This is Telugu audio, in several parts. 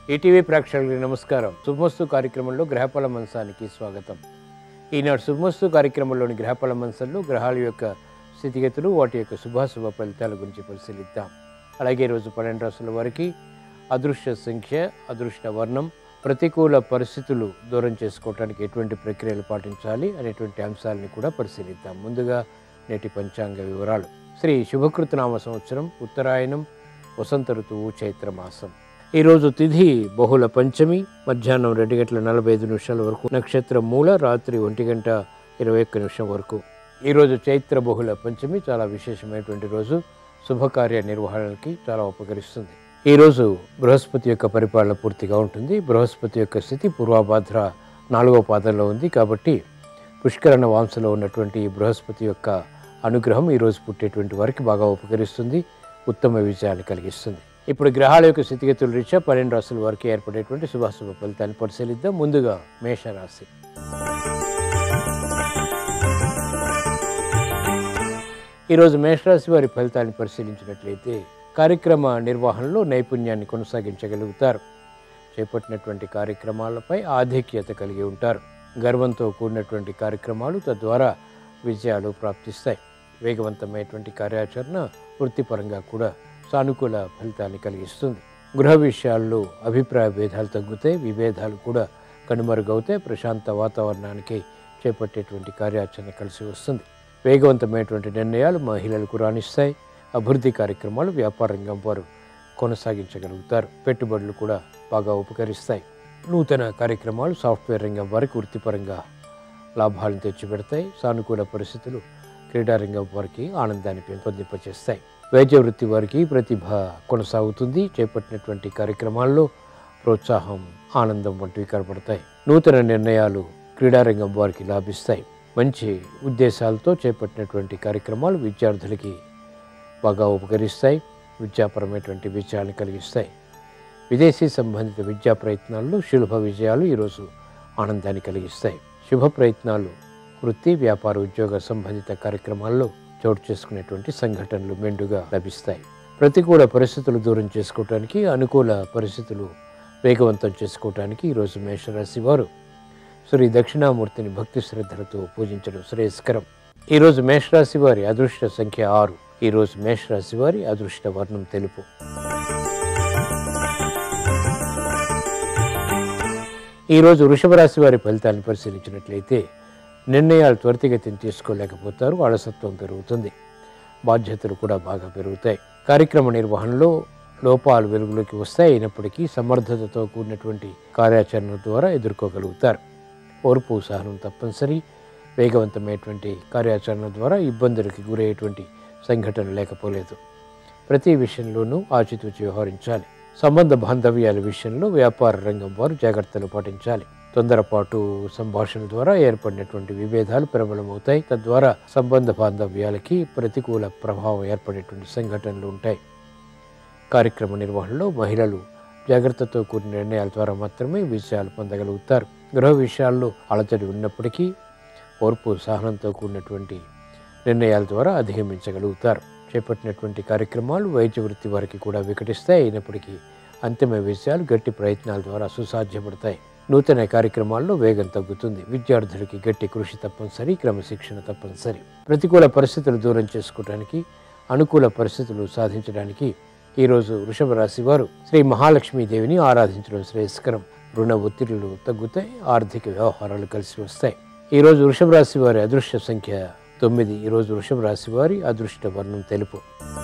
ఈటీవీ ప్రేక్షకులకి నమస్కారం శుభమస్తు కార్యక్రమంలో గ్రహఫల మంచానికి స్వాగతం ఈనాడు శుభమస్తు కార్యక్రమంలోని గ్రహఫల మంచంలో గ్రహాల యొక్క స్థితిగతులు వాటి యొక్క శుభాశుభ ఫలితాల గురించి పరిశీలిద్దాం అలాగే ఈరోజు పన్నెండు రాసుల వారికి అదృష్ట సంఖ్య అదృష్ట వర్ణం ప్రతికూల పరిస్థితులు దూరం చేసుకోవడానికి ఎటువంటి ప్రక్రియలు పాటించాలి అనేటువంటి అంశాలని కూడా పరిశీలిద్దాం ముందుగా నేటి పంచాంగ వివరాలు శ్రీ శుభకృతనామ సంవత్సరం ఉత్తరాయణం వసంత ఋతువు చైత్ర మాసం ఈరోజు తిథి బహుళ పంచమి మధ్యాహ్నం రెండు గంటల నలభై ఐదు నిమిషాల వరకు నక్షత్రం మూల రాత్రి ఒంటి గంట ఇరవై ఒక్క నిమిషం వరకు ఈరోజు చైత్ర బహుళ పంచమి చాలా విశేషమైనటువంటి రోజు శుభకార్య నిర్వహణకి చాలా ఉపకరిస్తుంది ఈరోజు బృహస్పతి యొక్క పరిపాలన పూర్తిగా ఉంటుంది బృహస్పతి యొక్క స్థితి పూర్వభాద్ర నాలుగో పాదంలో ఉంది కాబట్టి పుష్కరణ వాంశలో ఉన్నటువంటి ఈ బృహస్పతి యొక్క అనుగ్రహం ఈరోజు పుట్టేటువంటి వారికి బాగా ఉపకరిస్తుంది ఉత్తమ విజయాన్ని కలిగిస్తుంది ఇప్పుడు గ్రహాల యొక్క స్థితిగతుల రీత్యా పన్నెండు రాసుల వారికి ఏర్పడేటువంటి శుభాశుభ ఫలితాన్ని పరిశీలిద్దాం ముందుగా మేషరాశి ఈరోజు మేషరాశి వారి ఫలితాన్ని పరిశీలించినట్లయితే కార్యక్రమ నిర్వహణలో నైపుణ్యాన్ని కొనసాగించగలుగుతారు చేపట్టినటువంటి కార్యక్రమాలపై ఆధిక్యత కలిగి ఉంటారు గర్వంతో కూడినటువంటి కార్యక్రమాలు తద్వారా విజయాలు ప్రాప్తిస్తాయి వేగవంతమైనటువంటి కార్యాచరణ వృత్తిపరంగా కూడా సానుకూల ఫలితాన్ని కలిగిస్తుంది గృహ విషయాల్లో అభిప్రాయ భేదాలు తగ్గుతాయి విభేదాలు కూడా కనుమరుగవుతాయి ప్రశాంత వాతావరణానికి చేపట్టేటువంటి కార్యాచరణ కలిసి వస్తుంది వేగవంతమైనటువంటి నిర్ణయాలు మహిళలకు రాణిస్తాయి అభివృద్ధి కార్యక్రమాలు వ్యాపార రంగం వారు కొనసాగించగలుగుతారు పెట్టుబడులు కూడా బాగా ఉపకరిస్తాయి నూతన కార్యక్రమాలు సాఫ్ట్వేర్ రంగం వారికి వృత్తిపరంగా లాభాలను తెచ్చిపెడతాయి సానుకూల పరిస్థితులు క్రీడారంగం వారికి ఆనందాన్ని పెంపొందింపచేస్తాయి వైద్య వృత్తి వారికి ప్రతిభ కొనసాగుతుంది చేపట్టినటువంటి కార్యక్రమాల్లో ప్రోత్సాహం ఆనందం వంటివి కనపడతాయి నూతన నిర్ణయాలు క్రీడారంగం వారికి లాభిస్తాయి మంచి ఉద్దేశాలతో చేపట్టినటువంటి కార్యక్రమాలు విద్యార్థులకి బాగా ఉపకరిస్తాయి విద్యాపరమైనటువంటి విజయాలను కలిగిస్తాయి విదేశీ సంబంధిత విద్యా ప్రయత్నాల్లో శుభ విజయాలు ఈరోజు ఆనందాన్ని కలిగిస్తాయి శుభ ప్రయత్నాలు వృత్తి వ్యాపార ఉద్యోగ సంబంధిత కార్యక్రమాల్లో చోటు చేసుకునేటువంటి సంఘటనలు మెండుగా లభిస్తాయి ప్రతికూల పరిస్థితులు దూరం చేసుకోవటానికి అనుకూల పరిస్థితులు వేగవంతం చేసుకోవటానికి ఈరోజు మేషరాశి వారు శ్రీ దక్షిణామూర్తిని భక్తి శ్రద్ధలతో పూజించడం శ్రేయస్కరం ఈరోజు మేషరాశి వారి అదృష్ట సంఖ్య ఆరు ఈరోజు మేషరాశి వారి అదృష్ట వర్ణం తెలుపు ఈరోజు వృషభ రాశి వారి ఫలితాలను పరిశీలించినట్లయితే నిర్ణయాలు త్వరితగతిని తీసుకోలేకపోతారు అలసత్వం పెరుగుతుంది బాధ్యతలు కూడా బాగా పెరుగుతాయి కార్యక్రమ నిర్వహణలో లోపాలు వెలుగులోకి వస్తాయి అయినప్పటికీ సమర్థతతో కూడినటువంటి కార్యాచరణ ద్వారా ఎదుర్కోగలుగుతారు ఓర్పు సహనం తప్పనిసరి వేగవంతమైనటువంటి కార్యాచరణ ద్వారా ఇబ్బందులకి గురయ్యేటువంటి సంఘటన లేకపోలేదు ప్రతి విషయంలోనూ ఆచితూచి వ్యవహరించాలి సంబంధ బాంధవ్యాల విషయంలో వ్యాపార రంగం వారు జాగ్రత్తలు పాటించాలి తొందరపాటు సంభాషణ ద్వారా ఏర్పడినటువంటి విభేదాలు ప్రబలమవుతాయి తద్వారా సంబంధ బాంధవ్యాలకి ప్రతికూల ప్రభావం ఏర్పడేటువంటి సంఘటనలు ఉంటాయి కార్యక్రమ నిర్వహణలో మహిళలు జాగ్రత్తతో కూడిన నిర్ణయాల ద్వారా మాత్రమే విజయాలు పొందగలుగుతారు గృహ విషయాల్లో అలజడి ఉన్నప్పటికీ ఓర్పు సహనంతో కూడినటువంటి నిర్ణయాల ద్వారా అధిగమించగలుగుతారు చేపట్టినటువంటి కార్యక్రమాలు వైద్య వృత్తి వారికి కూడా వికటిస్తాయి అయినప్పటికీ అంతిమ విషయాలు గట్టి ప్రయత్నాల ద్వారా సుసాధ్యపడతాయి నూతన కార్యక్రమాల్లో వేగం తగ్గుతుంది విద్యార్థులకి గట్టి కృషి తప్పనిసరి క్రమశిక్షణ తప్పనిసరి ప్రతికూల పరిస్థితులు దూరం చేసుకోవడానికి అనుకూల పరిస్థితులు సాధించడానికి ఈరోజు వృషభ రాశి వారు శ్రీ మహాలక్ష్మీదేవిని ఆరాధించడం శ్రేయస్కరం రుణ ఒత్తిడులు తగ్గుతాయి ఆర్థిక వ్యవహారాలు కలిసి వస్తాయి ఈరోజు వృషభ రాశి వారి అదృష్ట సంఖ్య తొమ్మిది ఈరోజు వృషభ రాశి వారి అదృష్ట వర్ణం తెలుపు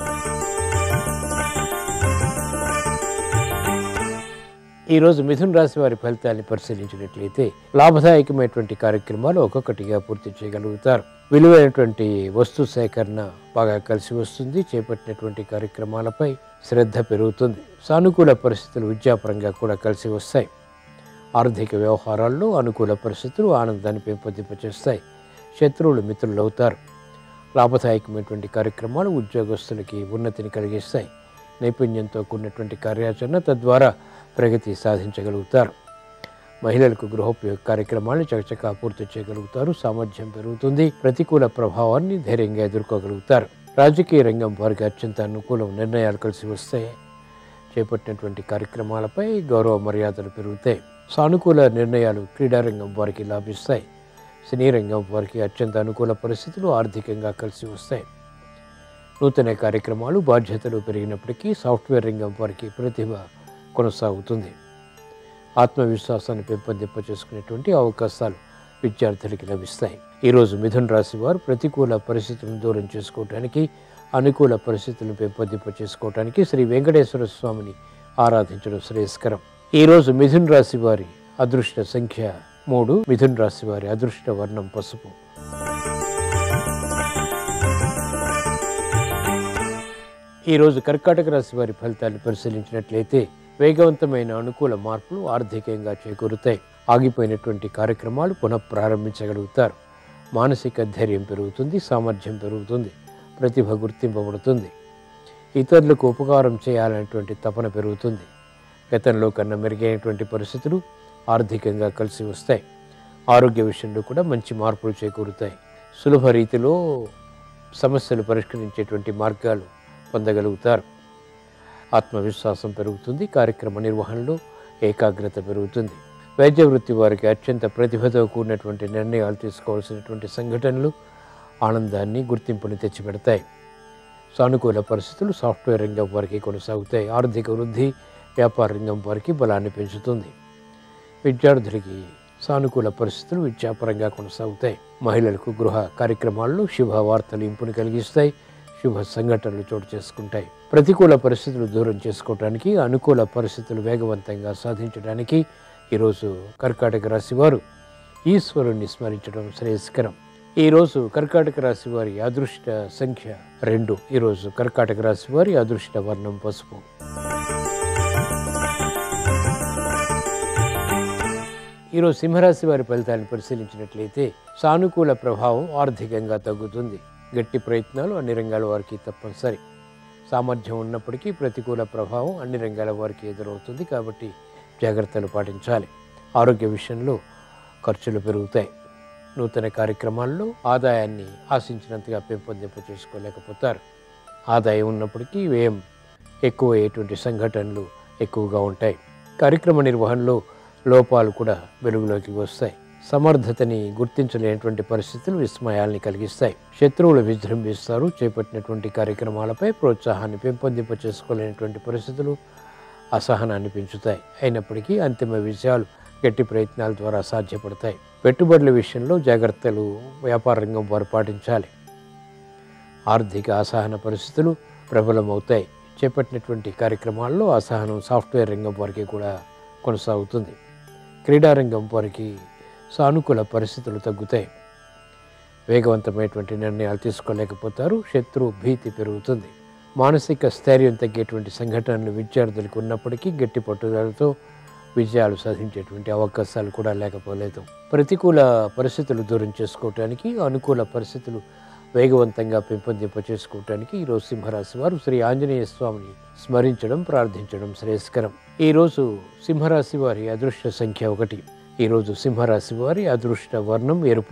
ఈరోజు మిథున రాశి వారి ఫలితాన్ని పరిశీలించినట్లయితే లాభదాయకమైనటువంటి కార్యక్రమాలు ఒక్కొక్కటిగా పూర్తి చేయగలుగుతారు విలువైనటువంటి వస్తు సేకరణ బాగా కలిసి వస్తుంది చేపట్టినటువంటి కార్యక్రమాలపై శ్రద్ధ పెరుగుతుంది సానుకూల పరిస్థితులు విద్యాపరంగా కూడా కలిసి వస్తాయి ఆర్థిక వ్యవహారాల్లో అనుకూల పరిస్థితులు ఆనందాన్ని పెంపొందింపచేస్తాయి శత్రువులు మిత్రులు అవుతారు లాభదాయకమైనటువంటి కార్యక్రమాలు ఉద్యోగస్తులకి ఉన్నతిని కలిగిస్తాయి నైపుణ్యంతో కూడినటువంటి కార్యాచరణ తద్వారా ప్రగతి సాధించగలుగుతారు మహిళలకు గృహోపయోగ కార్యక్రమాలను చకచకా పూర్తి చేయగలుగుతారు సామర్థ్యం పెరుగుతుంది ప్రతికూల ప్రభావాన్ని ధైర్యంగా ఎదుర్కోగలుగుతారు రాజకీయ రంగం వారికి అత్యంత అనుకూలం నిర్ణయాలు కలిసి వస్తాయి చేపట్టినటువంటి కార్యక్రమాలపై గౌరవ మర్యాదలు పెరుగుతాయి సానుకూల నిర్ణయాలు క్రీడారంగం వారికి లాభిస్తాయి సినీ రంగం వారికి అత్యంత అనుకూల పరిస్థితులు ఆర్థికంగా కలిసి వస్తాయి నూతన కార్యక్రమాలు బాధ్యతలు పెరిగినప్పటికీ సాఫ్ట్వేర్ రంగం వారికి ప్రతిభ కొనసాగుతుంది ఆత్మవిశ్వాసాన్ని పెంపొందింప చేసుకునేటువంటి అవకాశాలు విద్యార్థులకి లభిస్తాయి ఈరోజు మిథున్ రాశి వారు ప్రతికూల పరిస్థితులను దూరం చేసుకోవటానికి అనుకూల పరిస్థితులను పెంపొందింప చేసుకోవటానికి శ్రీ వెంకటేశ్వర స్వామిని ఆరాధించడం శ్రేయస్కరం ఈరోజు మిథున్ రాశి వారి అదృష్ట సంఖ్య మూడు మిథున్ రాశి వారి అదృష్ట వర్ణం పసుపు ఈరోజు కర్కాటక రాశి వారి ఫలితాన్ని పరిశీలించినట్లయితే వేగవంతమైన అనుకూల మార్పులు ఆర్థికంగా చేకూరుతాయి ఆగిపోయినటువంటి కార్యక్రమాలు పునః ప్రారంభించగలుగుతారు మానసిక ధైర్యం పెరుగుతుంది సామర్థ్యం పెరుగుతుంది ప్రతిభ గుర్తింపబడుతుంది ఇతరులకు ఉపకారం చేయాలనేటువంటి తపన పెరుగుతుంది గతంలో కన్నా మెరుగైనటువంటి పరిస్థితులు ఆర్థికంగా కలిసి వస్తాయి ఆరోగ్య విషయంలో కూడా మంచి మార్పులు చేకూరుతాయి సులభ రీతిలో సమస్యలు పరిష్కరించేటువంటి మార్గాలు పొందగలుగుతారు ఆత్మవిశ్వాసం పెరుగుతుంది కార్యక్రమ నిర్వహణలో ఏకాగ్రత పెరుగుతుంది వైద్య వృత్తి వారికి అత్యంత ప్రతిభతో కూడినటువంటి నిర్ణయాలు తీసుకోవాల్సినటువంటి సంఘటనలు ఆనందాన్ని గుర్తింపుని తెచ్చిపెడతాయి సానుకూల పరిస్థితులు సాఫ్ట్వేర్ రంగం వారికి కొనసాగుతాయి ఆర్థిక వృద్ధి వ్యాపార రంగం వారికి బలాన్ని పెంచుతుంది విద్యార్థులకి సానుకూల పరిస్థితులు విద్యాపరంగా కొనసాగుతాయి మహిళలకు గృహ కార్యక్రమాల్లో శుభవార్తలు ఇంపుని కలిగిస్తాయి శుభ సంఘటనలు చోటు చేసుకుంటాయి ప్రతికూల పరిస్థితులు దూరం చేసుకోవడానికి అనుకూల పరిస్థితులు వేగవంతంగా సాధించడానికి ఈరోజు కర్కాటక రాశి వారు ఈశ్వరుణ్ణి స్మరించడం శ్రేయస్కరం ఈరోజు కర్కాటక రాశి వారి అదృష్ట సంఖ్య రెండు ఈరోజు కర్కాటక రాశి వారి అదృష్ట వర్ణం పసుపు ఈరోజు సింహరాశి వారి ఫలితాన్ని పరిశీలించినట్లయితే సానుకూల ప్రభావం ఆర్థికంగా తగ్గుతుంది గట్టి ప్రయత్నాలు అన్ని రంగాల వారికి తప్పనిసరి సామర్థ్యం ఉన్నప్పటికీ ప్రతికూల ప్రభావం అన్ని రంగాల వారికి ఎదురవుతుంది కాబట్టి జాగ్రత్తలు పాటించాలి ఆరోగ్య విషయంలో ఖర్చులు పెరుగుతాయి నూతన కార్యక్రమాల్లో ఆదాయాన్ని ఆశించినంతగా పెంపొందింప చేసుకోలేకపోతారు ఆదాయం ఉన్నప్పటికీ వ్యయం ఎక్కువ అయ్యేటువంటి సంఘటనలు ఎక్కువగా ఉంటాయి కార్యక్రమ నిర్వహణలో లోపాలు కూడా వెలుగులోకి వస్తాయి సమర్థతని గుర్తించలేనటువంటి పరిస్థితులు విస్మయాల్ని కలిగిస్తాయి శత్రువులు విజృంభిస్తారు చేపట్టినటువంటి కార్యక్రమాలపై ప్రోత్సాహాన్ని పెంపొందింప చేసుకోలేనటువంటి పరిస్థితులు అసహనాన్ని పెంచుతాయి అయినప్పటికీ అంతిమ విజయాలు గట్టి ప్రయత్నాల ద్వారా సాధ్యపడతాయి పెట్టుబడుల విషయంలో జాగ్రత్తలు వ్యాపార రంగం వారు పాటించాలి ఆర్థిక అసహన పరిస్థితులు ప్రబలమవుతాయి చేపట్టినటువంటి కార్యక్రమాల్లో అసహనం సాఫ్ట్వేర్ రంగం వారికి కూడా కొనసాగుతుంది క్రీడారంగం వారికి సానుకూల పరిస్థితులు తగ్గుతాయి వేగవంతమైనటువంటి నిర్ణయాలు తీసుకోలేకపోతారు శత్రు భీతి పెరుగుతుంది మానసిక స్థైర్యం తగ్గేటువంటి సంఘటనలు విద్యార్థులకు ఉన్నప్పటికీ గట్టి పట్టుదలతో విజయాలు సాధించేటువంటి అవకాశాలు కూడా లేకపోలేదు ప్రతికూల పరిస్థితులు దూరం చేసుకోవటానికి అనుకూల పరిస్థితులు వేగవంతంగా పెంపొందింప చేసుకోవటానికి ఈరోజు సింహరాశి వారు శ్రీ ఆంజనేయ స్వామిని స్మరించడం ప్రార్థించడం శ్రేయస్కరం ఈరోజు సింహరాశి వారి అదృష్ట సంఖ్య ఒకటి ఈరోజు సింహరాశి వారి అదృష్ట వర్ణం ఎరుపు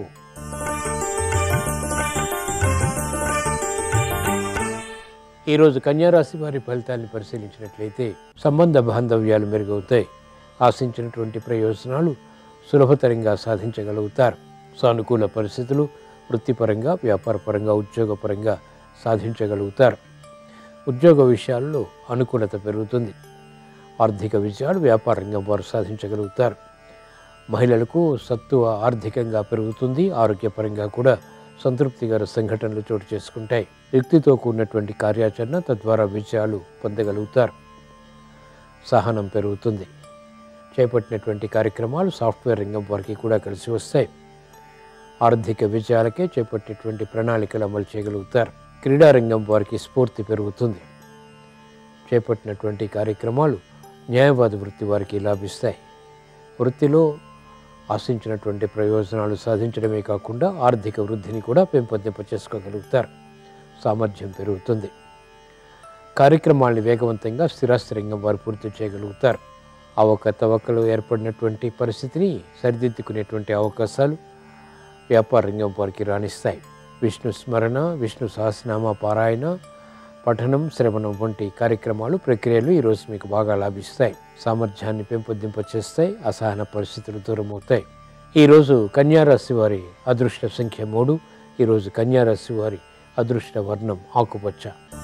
ఈరోజు కన్యారాశి వారి ఫలితాన్ని పరిశీలించినట్లయితే సంబంధ బాంధవ్యాలు మెరుగవుతాయి ఆశించినటువంటి ప్రయోజనాలు సులభతరంగా సాధించగలుగుతారు సానుకూల పరిస్థితులు వృత్తిపరంగా వ్యాపారపరంగా ఉద్యోగపరంగా సాధించగలుగుతారు ఉద్యోగ విషయాల్లో అనుకూలత పెరుగుతుంది ఆర్థిక విజయాలు వ్యాపార రంగం వారు సాధించగలుగుతారు మహిళలకు సత్తువ ఆర్థికంగా పెరుగుతుంది ఆరోగ్యపరంగా కూడా సంతృప్తికర సంఘటనలు చోటు చేసుకుంటాయి యుక్తితో కూడినటువంటి కార్యాచరణ తద్వారా విజయాలు పొందగలుగుతారు సహనం పెరుగుతుంది చేపట్టినటువంటి కార్యక్రమాలు సాఫ్ట్వేర్ రంగం వారికి కూడా కలిసి వస్తాయి ఆర్థిక విజయాలకే చేపట్టేటువంటి ప్రణాళికలు అమలు చేయగలుగుతారు క్రీడారంగం వారికి స్ఫూర్తి పెరుగుతుంది చేపట్టినటువంటి కార్యక్రమాలు న్యాయవాద వృత్తి వారికి లాభిస్తాయి వృత్తిలో ఆశించినటువంటి ప్రయోజనాలు సాధించడమే కాకుండా ఆర్థిక వృద్ధిని కూడా పెంపొందింప చేసుకోగలుగుతారు సామర్థ్యం పెరుగుతుంది కార్యక్రమాల్ని వేగవంతంగా స్థిరాస్తి రంగం వారు పూర్తి చేయగలుగుతారు అవకతవకలు ఏర్పడినటువంటి పరిస్థితిని సరిదిద్దుకునేటువంటి అవకాశాలు వ్యాపార రంగం వారికి రాణిస్తాయి విష్ణు స్మరణ విష్ణు సహస్రనామ పారాయణ పఠనం శ్రవణం వంటి కార్యక్రమాలు ప్రక్రియలు ఈరోజు మీకు బాగా లాభిస్తాయి సామర్థ్యాన్ని పెంపొందింపచేస్తాయి అసహన పరిస్థితులు దూరమవుతాయి ఈరోజు కన్యారాశి వారి అదృష్ట సంఖ్య మూడు ఈరోజు కన్యారాశి వారి అదృష్ట వర్ణం ఆకుపచ్చ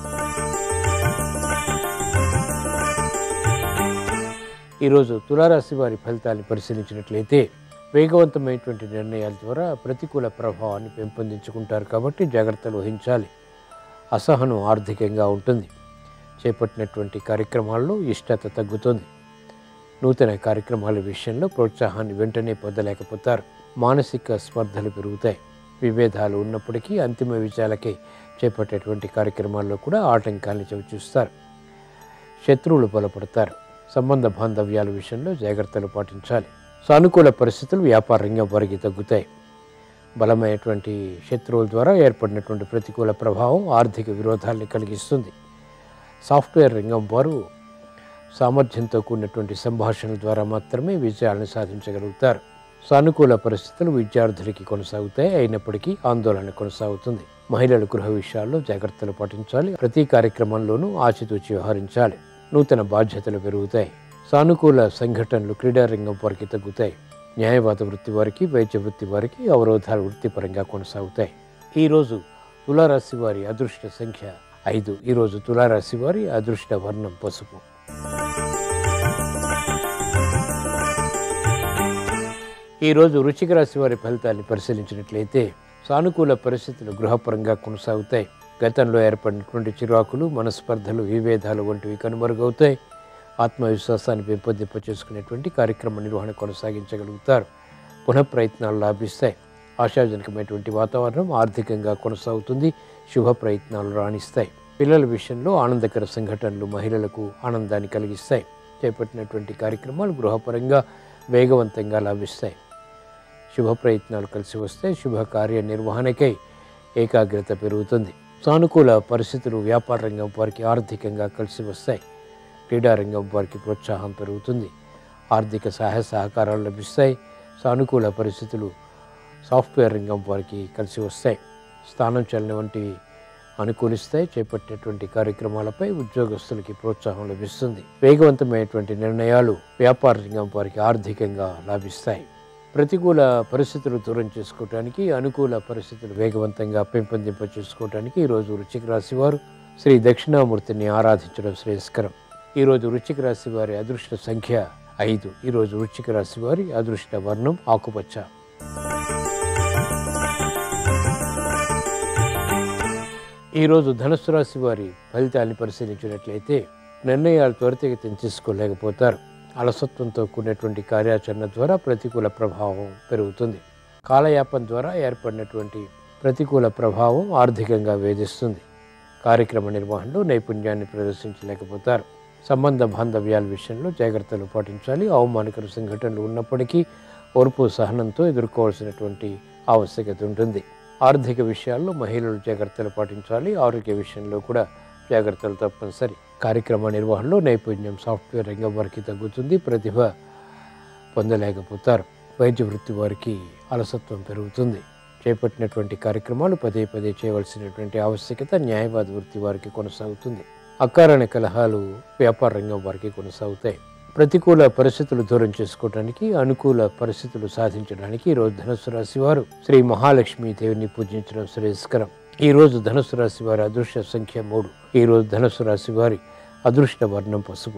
ఈరోజు తులారాశి వారి ఫలితాన్ని పరిశీలించినట్లయితే వేగవంతమైనటువంటి నిర్ణయాల ద్వారా ప్రతికూల ప్రభావాన్ని పెంపొందించుకుంటారు కాబట్టి జాగ్రత్తలు వహించాలి అసహనం ఆర్థికంగా ఉంటుంది చేపట్టినటువంటి కార్యక్రమాల్లో ఇష్టత తగ్గుతుంది నూతన కార్యక్రమాల విషయంలో ప్రోత్సాహాన్ని వెంటనే పొందలేకపోతారు మానసిక స్పర్ధలు పెరుగుతాయి విభేదాలు ఉన్నప్పటికీ అంతిమ విజయాలకే చేపట్టేటువంటి కార్యక్రమాల్లో కూడా ఆటంకాన్ని చవిచూస్తారు శత్రువులు బలపడతారు సంబంధ బాంధవ్యాల విషయంలో జాగ్రత్తలు పాటించాలి సానుకూల పరిస్థితులు వ్యాపార రంగం వారికి తగ్గుతాయి బలమైనటువంటి శత్రువుల ద్వారా ఏర్పడినటువంటి ప్రతికూల ప్రభావం ఆర్థిక విరోధాల్ని కలిగిస్తుంది సాఫ్ట్వేర్ రంగం వారు సామర్థ్యంతో కూడినటువంటి సంభాషణల ద్వారా మాత్రమే విజయాలను సాధించగలుగుతారు సానుకూల పరిస్థితులు విద్యార్థులకి కొనసాగుతాయి అయినప్పటికీ ఆందోళన కొనసాగుతుంది మహిళల గృహ విషయాల్లో జాగ్రత్తలు పాటించాలి ప్రతి కార్యక్రమంలోనూ ఆచితూచి వ్యవహరించాలి నూతన బాధ్యతలు పెరుగుతాయి సానుకూల సంఘటనలు క్రీడా రంగం వారికి తగ్గుతాయి న్యాయవాద వృత్తి వారికి వైద్య వృత్తి వారికి అవరోధాలు వృత్తిపరంగా కొనసాగుతాయి ఈరోజు తులారాశి వారి అదృష్ట సంఖ్య ఐదు ఈరోజు తులారాశి వారి అదృష్ట వర్ణం పసుపు ఈరోజు వృశ్చిక రాశి వారి ఫలితాన్ని పరిశీలించినట్లయితే సానుకూల పరిస్థితులు గృహపరంగా కొనసాగుతాయి గతంలో ఏర్పడినటువంటి చిరాకులు మనస్పర్ధలు విభేదాలు వంటివి కనుమరుగవుతాయి ఆత్మవిశ్వాసాన్ని పెంపొందింప చేసుకునేటువంటి కార్యక్రమ నిర్వహణ కొనసాగించగలుగుతారు పునఃప్రయత్నాలు లాభిస్తాయి ఆశాజనకమైనటువంటి వాతావరణం ఆర్థికంగా కొనసాగుతుంది శుభ ప్రయత్నాలు రాణిస్తాయి పిల్లల విషయంలో ఆనందకర సంఘటనలు మహిళలకు ఆనందాన్ని కలిగిస్తాయి చేపట్టినటువంటి కార్యక్రమాలు గృహపరంగా వేగవంతంగా లాభిస్తాయి శుభ ప్రయత్నాలు కలిసి వస్తే శుభ కార్య నిర్వహణకై ఏకాగ్రత పెరుగుతుంది సానుకూల పరిస్థితులు వ్యాపార రంగం వారికి ఆర్థికంగా కలిసి వస్తాయి క్రీడా రంగం వారికి ప్రోత్సాహం పెరుగుతుంది ఆర్థిక సహాయ సహకారాలు లభిస్తాయి సానుకూల పరిస్థితులు సాఫ్ట్వేర్ రంగం వారికి కలిసి వస్తాయి స్థానం చలన వంటివి అనుకూలిస్తాయి చేపట్టేటువంటి కార్యక్రమాలపై ఉద్యోగస్తులకి ప్రోత్సాహం లభిస్తుంది వేగవంతమైనటువంటి నిర్ణయాలు వ్యాపార రంగం వారికి ఆర్థికంగా లాభిస్తాయి ప్రతికూల పరిస్థితులు దూరం చేసుకోవటానికి అనుకూల పరిస్థితులు వేగవంతంగా పెంపొందింప చేసుకోవటానికి ఈరోజు వృశ్చిక రాశి వారు శ్రీ దక్షిణామూర్తిని ఆరాధించడం శ్రేయస్కరం ఈరోజు వృశ్చిక రాశి వారి అదృష్ట సంఖ్య ఐదు ఈరోజు వృశ్చిక రాశి వారి అదృష్ట వర్ణం ఆకుపచ్చ ఈరోజు ధనుసు రాశి వారి ఫలితాన్ని పరిశీలించినట్లయితే నిర్ణయాలు త్వరితగతిని తీసుకోలేకపోతారు అలసత్వంతో కూడినటువంటి కార్యాచరణ ద్వారా ప్రతికూల ప్రభావం పెరుగుతుంది కాలయాపన ద్వారా ఏర్పడినటువంటి ప్రతికూల ప్రభావం ఆర్థికంగా వేధిస్తుంది కార్యక్రమ నిర్వహణలో నైపుణ్యాన్ని ప్రదర్శించలేకపోతారు సంబంధ బాంధవ్యాల విషయంలో జాగ్రత్తలు పాటించాలి అవమానకర సంఘటనలు ఉన్నప్పటికీ ఓర్పు సహనంతో ఎదుర్కోవాల్సినటువంటి ఆవశ్యకత ఉంటుంది ఆర్థిక విషయాల్లో మహిళలు జాగ్రత్తలు పాటించాలి ఆరోగ్య విషయంలో కూడా జాగ్రత్తలు తప్పనిసరి కార్యక్రమ నిర్వహణలో నైపుణ్యం సాఫ్ట్వేర్ రంగం వారికి తగ్గుతుంది ప్రతిభ పొందలేకపోతారు వైద్య వృత్తి వారికి అలసత్వం పెరుగుతుంది చేపట్టినటువంటి కార్యక్రమాలు పదే పదే చేయవలసినటువంటి ఆవశ్యకత న్యాయవాద వృత్తి వారికి కొనసాగుతుంది అకారణ కలహాలు వ్యాపార రంగం వారికి కొనసాగుతాయి ప్రతికూల పరిస్థితులు దూరం చేసుకోవడానికి అనుకూల పరిస్థితులు సాధించడానికి ఈ రోజు ధనుసు రాశి వారు శ్రీ మహాలక్ష్మి దేవిని పూజించడం శ్రేయస్కరం ఈ రోజు ధనుసు రాశి వారి అదృష్ట సంఖ్య మూడు ఈ రోజు ధనుసు రాశి వారి అదృష్ట వర్ణం పసుపు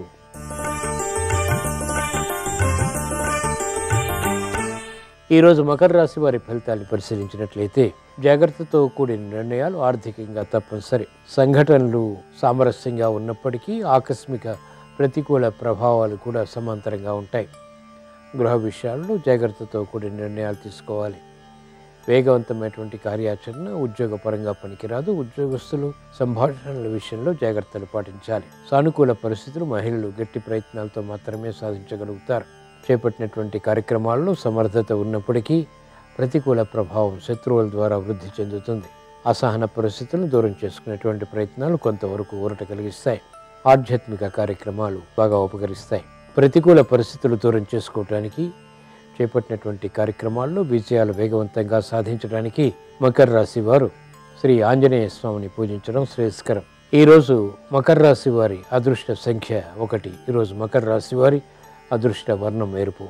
ఈరోజు మకర రాశి వారి ఫలితాన్ని పరిశీలించినట్లయితే జాగ్రత్తతో కూడిన నిర్ణయాలు ఆర్థికంగా తప్పనిసరి సంఘటనలు సామరస్యంగా ఉన్నప్పటికీ ఆకస్మిక ప్రతికూల ప్రభావాలు కూడా సమాంతరంగా ఉంటాయి గృహ విషయాల్లో జాగ్రత్తతో కూడిన నిర్ణయాలు తీసుకోవాలి వేగవంతమైనటువంటి కార్యాచరణ ఉద్యోగపరంగా పనికిరాదు ఉద్యోగస్తులు సంభాషణల విషయంలో జాగ్రత్తలు పాటించాలి సానుకూల పరిస్థితులు మహిళలు గట్టి ప్రయత్నాలతో మాత్రమే సాధించగలుగుతారు చేపట్టినటువంటి కార్యక్రమాల్లో సమర్థత ఉన్నప్పటికీ ప్రతికూల ప్రభావం శత్రువుల ద్వారా వృద్ధి చెందుతుంది అసహన పరిస్థితులను దూరం చేసుకునేటువంటి ప్రయత్నాలు కొంతవరకు ఊరట కలిగిస్తాయి ఆధ్యాత్మిక కార్యక్రమాలు బాగా ఉపకరిస్తాయి ప్రతికూల పరిస్థితులు దూరం చేసుకోవటానికి చేపట్టినటువంటి కార్యక్రమాల్లో విజయాలు వేగవంతంగా సాధించడానికి మకర రాశి వారు శ్రీ ఆంజనేయ స్వామిని పూజించడం శ్రేయస్కరం ఈరోజు మకర రాశి వారి అదృష్ట సంఖ్య ఒకటి ఈరోజు మకర రాశి వారి అదృష్ట వర్ణం ఎరుపు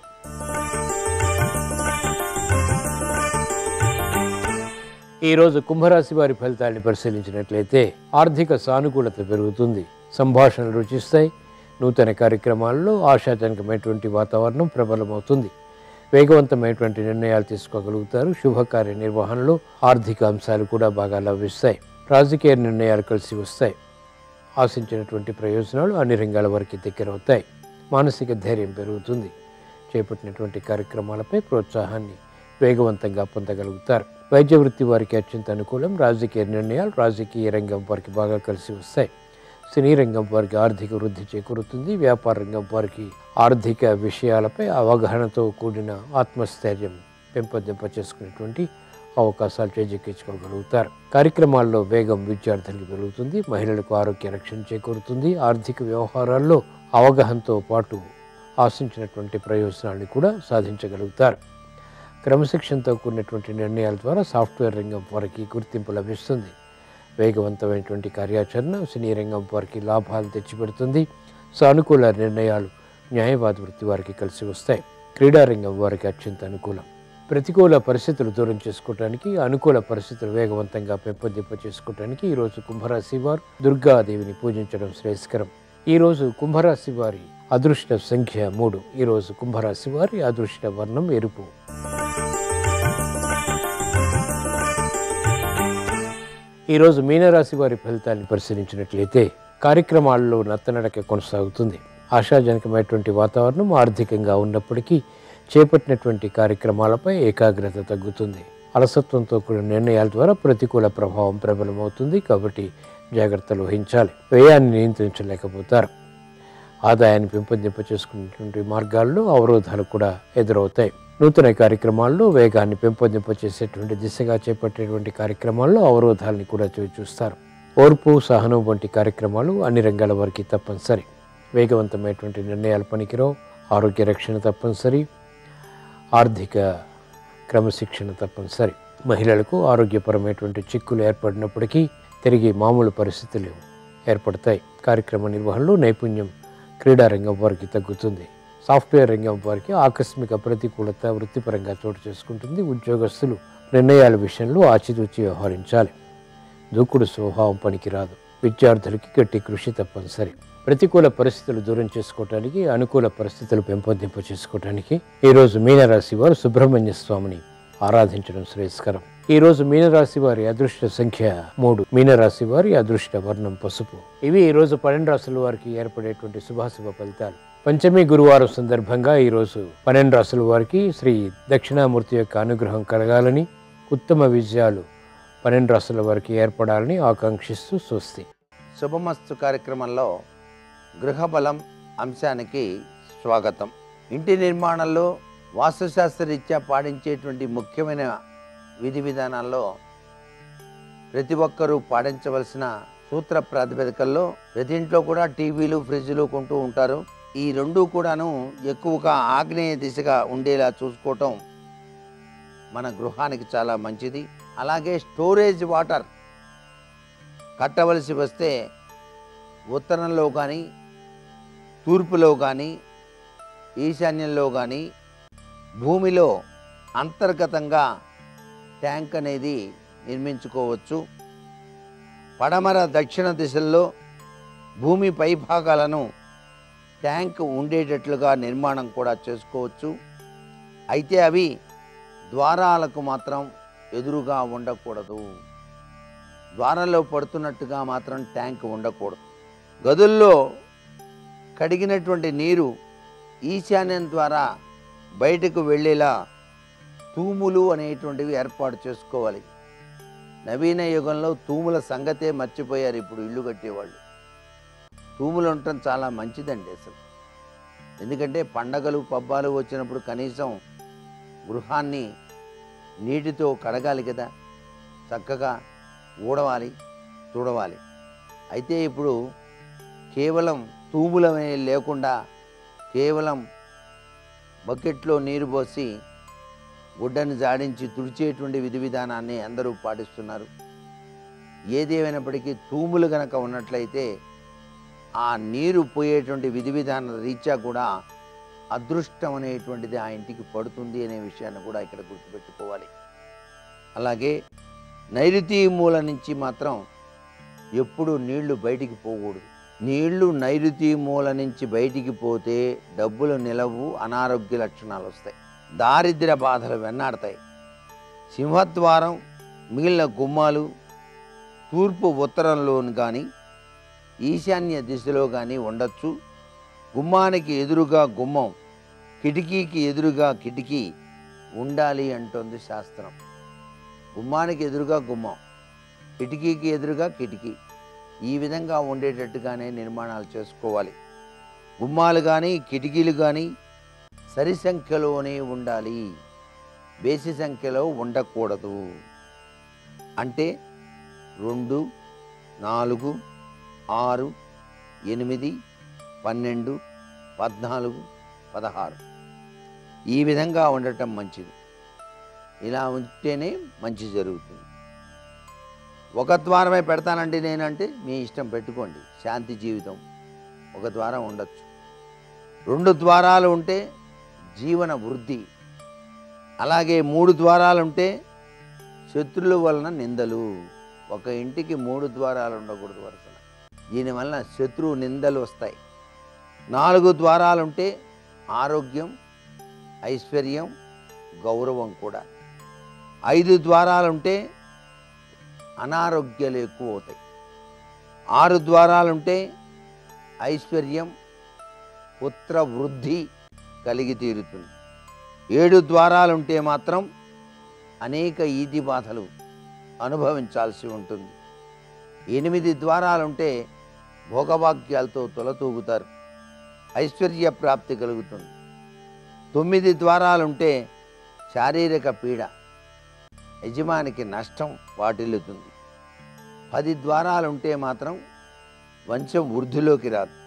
ఈరోజు కుంభరాశి వారి ఫలితాన్ని పరిశీలించినట్లయితే ఆర్థిక సానుకూలత పెరుగుతుంది సంభాషణలు రుచిస్తాయి నూతన కార్యక్రమాల్లో ఆశాజనకమైనటువంటి వాతావరణం ప్రబలమవుతుంది వేగవంతమైనటువంటి నిర్ణయాలు తీసుకోగలుగుతారు శుభకార్య నిర్వహణలో ఆర్థిక అంశాలు కూడా బాగా లభిస్తాయి రాజకీయ నిర్ణయాలు కలిసి వస్తాయి ఆశించినటువంటి ప్రయోజనాలు అన్ని రంగాల వరకు దగ్గరవుతాయి మానసిక ధైర్యం పెరుగుతుంది చేపట్టినటువంటి కార్యక్రమాలపై ప్రోత్సాహాన్ని వేగవంతంగా పొందగలుగుతారు వైద్య వృత్తి వారికి అత్యంత అనుకూలం రాజకీయ నిర్ణయాలు రాజకీయ రంగం వారికి బాగా కలిసి వస్తాయి సినీ రంగం వారికి ఆర్థిక వృద్ధి చేకూరుతుంది వ్యాపార రంగం వారికి ఆర్థిక విషయాలపై అవగాహనతో కూడిన ఆత్మస్థైర్యం పెంపొందింప చేసుకునేటువంటి అవకాశాలు చేజెక్కించుకోగలుగుతారు కార్యక్రమాల్లో వేగం విద్యార్థులకు పెరుగుతుంది మహిళలకు ఆరోగ్య రక్షణ చేకూరుతుంది ఆర్థిక వ్యవహారాల్లో అవగాహనతో పాటు ఆశించినటువంటి ప్రయోజనాన్ని కూడా సాధించగలుగుతారు క్రమశిక్షణతో కూడినటువంటి నిర్ణయాల ద్వారా సాఫ్ట్వేర్ రంగం వారికి గుర్తింపు లభిస్తుంది వేగవంతమైనటువంటి కార్యాచరణ సినీ రంగం వారికి లాభాలు తెచ్చిపెడుతుంది సానుకూల నిర్ణయాలు న్యాయవాద వృత్తి వారికి కలిసి వస్తాయి క్రీడా రంగం వారికి అత్యంత అనుకూలం ప్రతికూల పరిస్థితులు దూరం చేసుకోవటానికి అనుకూల పరిస్థితులు వేగవంతంగా పెంపొందింప చేసుకోవటానికి ఈరోజు కుంభరాశి వారు దుర్గాదేవిని పూజించడం శ్రేయస్కరం ఈరోజు కుంభరాశి వారి అదృష్ట సంఖ్య మూడు ఈరోజు కుంభరాశి వారి అదృష్ట వర్ణం ఎరుపు ఈరోజు మీనరాశి వారి ఫలితాన్ని పరిశీలించినట్లయితే కార్యక్రమాల్లో నత్తనడక కొనసాగుతుంది ఆశాజనకమైనటువంటి వాతావరణం ఆర్థికంగా ఉన్నప్పటికీ చేపట్టినటువంటి కార్యక్రమాలపై ఏకాగ్రత తగ్గుతుంది అలసత్వంతో కూడిన నిర్ణయాల ద్వారా ప్రతికూల ప్రభావం ప్రబలమవుతుంది కాబట్టి జాగ్రత్తలు వహించాలి వ్యయాన్ని నియంత్రించలేకపోతారు ఆదాయాన్ని పెంపొందింప చేసుకునేటువంటి మార్గాల్లో అవరోధాలు కూడా ఎదురవుతాయి నూతన కార్యక్రమాల్లో వేగాన్ని పెంపొందింప చేసేటువంటి దిశగా చేపట్టేటువంటి కార్యక్రమాల్లో అవరోధాలని కూడా చవి చూస్తారు ఓర్పు సహనం వంటి కార్యక్రమాలు అన్ని రంగాల వారికి తప్పనిసరి వేగవంతమైనటువంటి నిర్ణయాలు పనికిరావు ఆరోగ్య రక్షణ తప్పనిసరి ఆర్థిక క్రమశిక్షణ తప్పనిసరి మహిళలకు ఆరోగ్యపరమైనటువంటి చిక్కులు ఏర్పడినప్పటికీ తిరిగి మామూలు పరిస్థితులు ఏర్పడతాయి కార్యక్రమ నిర్వహణలో నైపుణ్యం క్రీడా రంగం వారికి తగ్గుతుంది సాఫ్ట్వేర్ రంగం వారికి ఆకస్మిక ప్రతికూలత వృత్తిపరంగా చోటు చేసుకుంటుంది ఉద్యోగస్తులు నిర్ణయాల విషయంలో ఆచితూచి వ్యవహరించాలి దూకుడు స్వభావం పనికిరాదు విద్యార్థులకి గట్టి కృషి తప్పనిసరి ప్రతికూల పరిస్థితులు దూరం చేసుకోవటానికి అనుకూల పరిస్థితులు పెంపొందింప చేసుకోవటానికి ఈరోజు మీనరాశి వారు సుబ్రహ్మణ్య స్వామిని ఆరాధించడం శ్రేయస్కరం ఈ రోజు మీనరాశి వారి అదృష్ట సంఖ్య మూడు మీనరాశి వారి అదృష్ట వర్ణం పసుపు ఇవి ఈ రోజు పన్నెండు రాశుల వారికి ఏర్పడేటువంటి శుభాశుభ ఫలితాలు పంచమి గురువారం సందర్భంగా ఈరోజు పన్నెండు రాశుల వారికి శ్రీ దక్షిణామూర్తి యొక్క అనుగ్రహం కలగాలని ఉత్తమ విజయాలు పన్నెండు రాశుల వారికి ఏర్పడాలని ఆకాంక్షిస్తూ స్వస్తి శుభమస్తు కార్యక్రమంలో గృహబలం అంశానికి స్వాగతం ఇంటి నిర్మాణంలో వాస్తుశాస్త్రరీత్యా పాటించేటువంటి ముఖ్యమైన విధి విధానాల్లో ప్రతి ఒక్కరూ పాటించవలసిన సూత్ర ప్రాతిపదికల్లో ప్రతి ఇంట్లో కూడా టీవీలు ఫ్రిడ్జ్లు కొంటూ ఉంటారు ఈ రెండు కూడాను ఎక్కువగా ఆగ్నేయ దిశగా ఉండేలా చూసుకోవటం మన గృహానికి చాలా మంచిది అలాగే స్టోరేజ్ వాటర్ కట్టవలసి వస్తే ఉత్తరంలో కానీ తూర్పులో కానీ ఈశాన్యంలో కానీ భూమిలో అంతర్గతంగా ట్యాంక్ అనేది నిర్మించుకోవచ్చు పడమర దక్షిణ దిశల్లో భూమి పై భాగాలను ట్యాంక్ ఉండేటట్లుగా నిర్మాణం కూడా చేసుకోవచ్చు అయితే అవి ద్వారాలకు మాత్రం ఎదురుగా ఉండకూడదు ద్వారంలో పడుతున్నట్టుగా మాత్రం ట్యాంక్ ఉండకూడదు గదుల్లో కడిగినటువంటి నీరు ఈశాన్యం ద్వారా బయటకు వెళ్ళేలా తూములు అనేటువంటివి ఏర్పాటు చేసుకోవాలి నవీన యుగంలో తూముల సంగతే మర్చిపోయారు ఇప్పుడు ఇల్లు కట్టేవాళ్ళు తూములు ఉండటం చాలా మంచిదండి అసలు ఎందుకంటే పండగలు పబ్బాలు వచ్చినప్పుడు కనీసం గృహాన్ని నీటితో కడగాలి కదా చక్కగా ఊడవాలి తుడవాలి అయితే ఇప్పుడు కేవలం తూములమే లేకుండా కేవలం బకెట్లో నీరు పోసి గుడ్డను జాడించి తుడిచేటువంటి విధి విధానాన్ని అందరూ పాటిస్తున్నారు ఏదేమైనప్పటికీ తూములు గనక ఉన్నట్లయితే ఆ నీరు పోయేటువంటి విధి విధాన రీత్యా కూడా అదృష్టం అనేటువంటిది ఆ ఇంటికి పడుతుంది అనే విషయాన్ని కూడా ఇక్కడ గుర్తుపెట్టుకోవాలి అలాగే నైరుతి మూల నుంచి మాత్రం ఎప్పుడు నీళ్లు బయటికి పోకూడదు నీళ్లు నైరుతి మూల నుంచి బయటికి పోతే డబ్బులు నిలవు అనారోగ్య లక్షణాలు వస్తాయి దారిద్ర్య బాధలు వెన్నాడతాయి సింహద్వారం మిగిలిన గుమ్మాలు తూర్పు ఉత్తరంలోను కానీ ఈశాన్య దిశలో కానీ ఉండొచ్చు గుమ్మానికి ఎదురుగా గుమ్మం కిటికీకి ఎదురుగా కిటికీ ఉండాలి అంటోంది శాస్త్రం గుమ్మానికి ఎదురుగా గుమ్మం కిటికీకి ఎదురుగా కిటికీ ఈ విధంగా ఉండేటట్టుగానే నిర్మాణాలు చేసుకోవాలి గుమ్మాలు కానీ కిటికీలు కానీ సరి సంఖ్యలోనే ఉండాలి బేసి సంఖ్యలో ఉండకూడదు అంటే రెండు నాలుగు ఆరు ఎనిమిది పన్నెండు పద్నాలుగు పదహారు ఈ విధంగా ఉండటం మంచిది ఇలా ఉంటేనే మంచి జరుగుతుంది ఒక ద్వారమే పెడతానండి నేనంటే మీ ఇష్టం పెట్టుకోండి శాంతి జీవితం ఒక ద్వారం ఉండొచ్చు రెండు ద్వారాలు ఉంటే జీవన వృద్ధి అలాగే మూడు ద్వారాలు ఉంటే శత్రుల వలన నిందలు ఒక ఇంటికి మూడు ద్వారాలు ఉండకూడదు వరుసన దీనివలన శత్రువు నిందలు వస్తాయి నాలుగు ద్వారాలు ఉంటే ఆరోగ్యం ఐశ్వర్యం గౌరవం కూడా ఐదు ద్వారాలు ఉంటే అనారోగ్యాలు ఎక్కువ అవుతాయి ఆరు ద్వారాలు ఉంటే ఐశ్వర్యం పుత్ర వృద్ధి కలిగి తీరుతుంది ఏడు ద్వారాలు ఉంటే మాత్రం అనేక ఈది బాధలు అనుభవించాల్సి ఉంటుంది ఎనిమిది ద్వారాలుంటే భోగభాగ్యాలతో తొలతూగుతారు ఐశ్వర్య ప్రాప్తి కలుగుతుంది తొమ్మిది ద్వారాలుంటే శారీరక పీడ యజమానికి నష్టం వాటిల్లుతుంది పది ద్వారాలుంటే మాత్రం వంశం వృద్ధిలోకి రాదు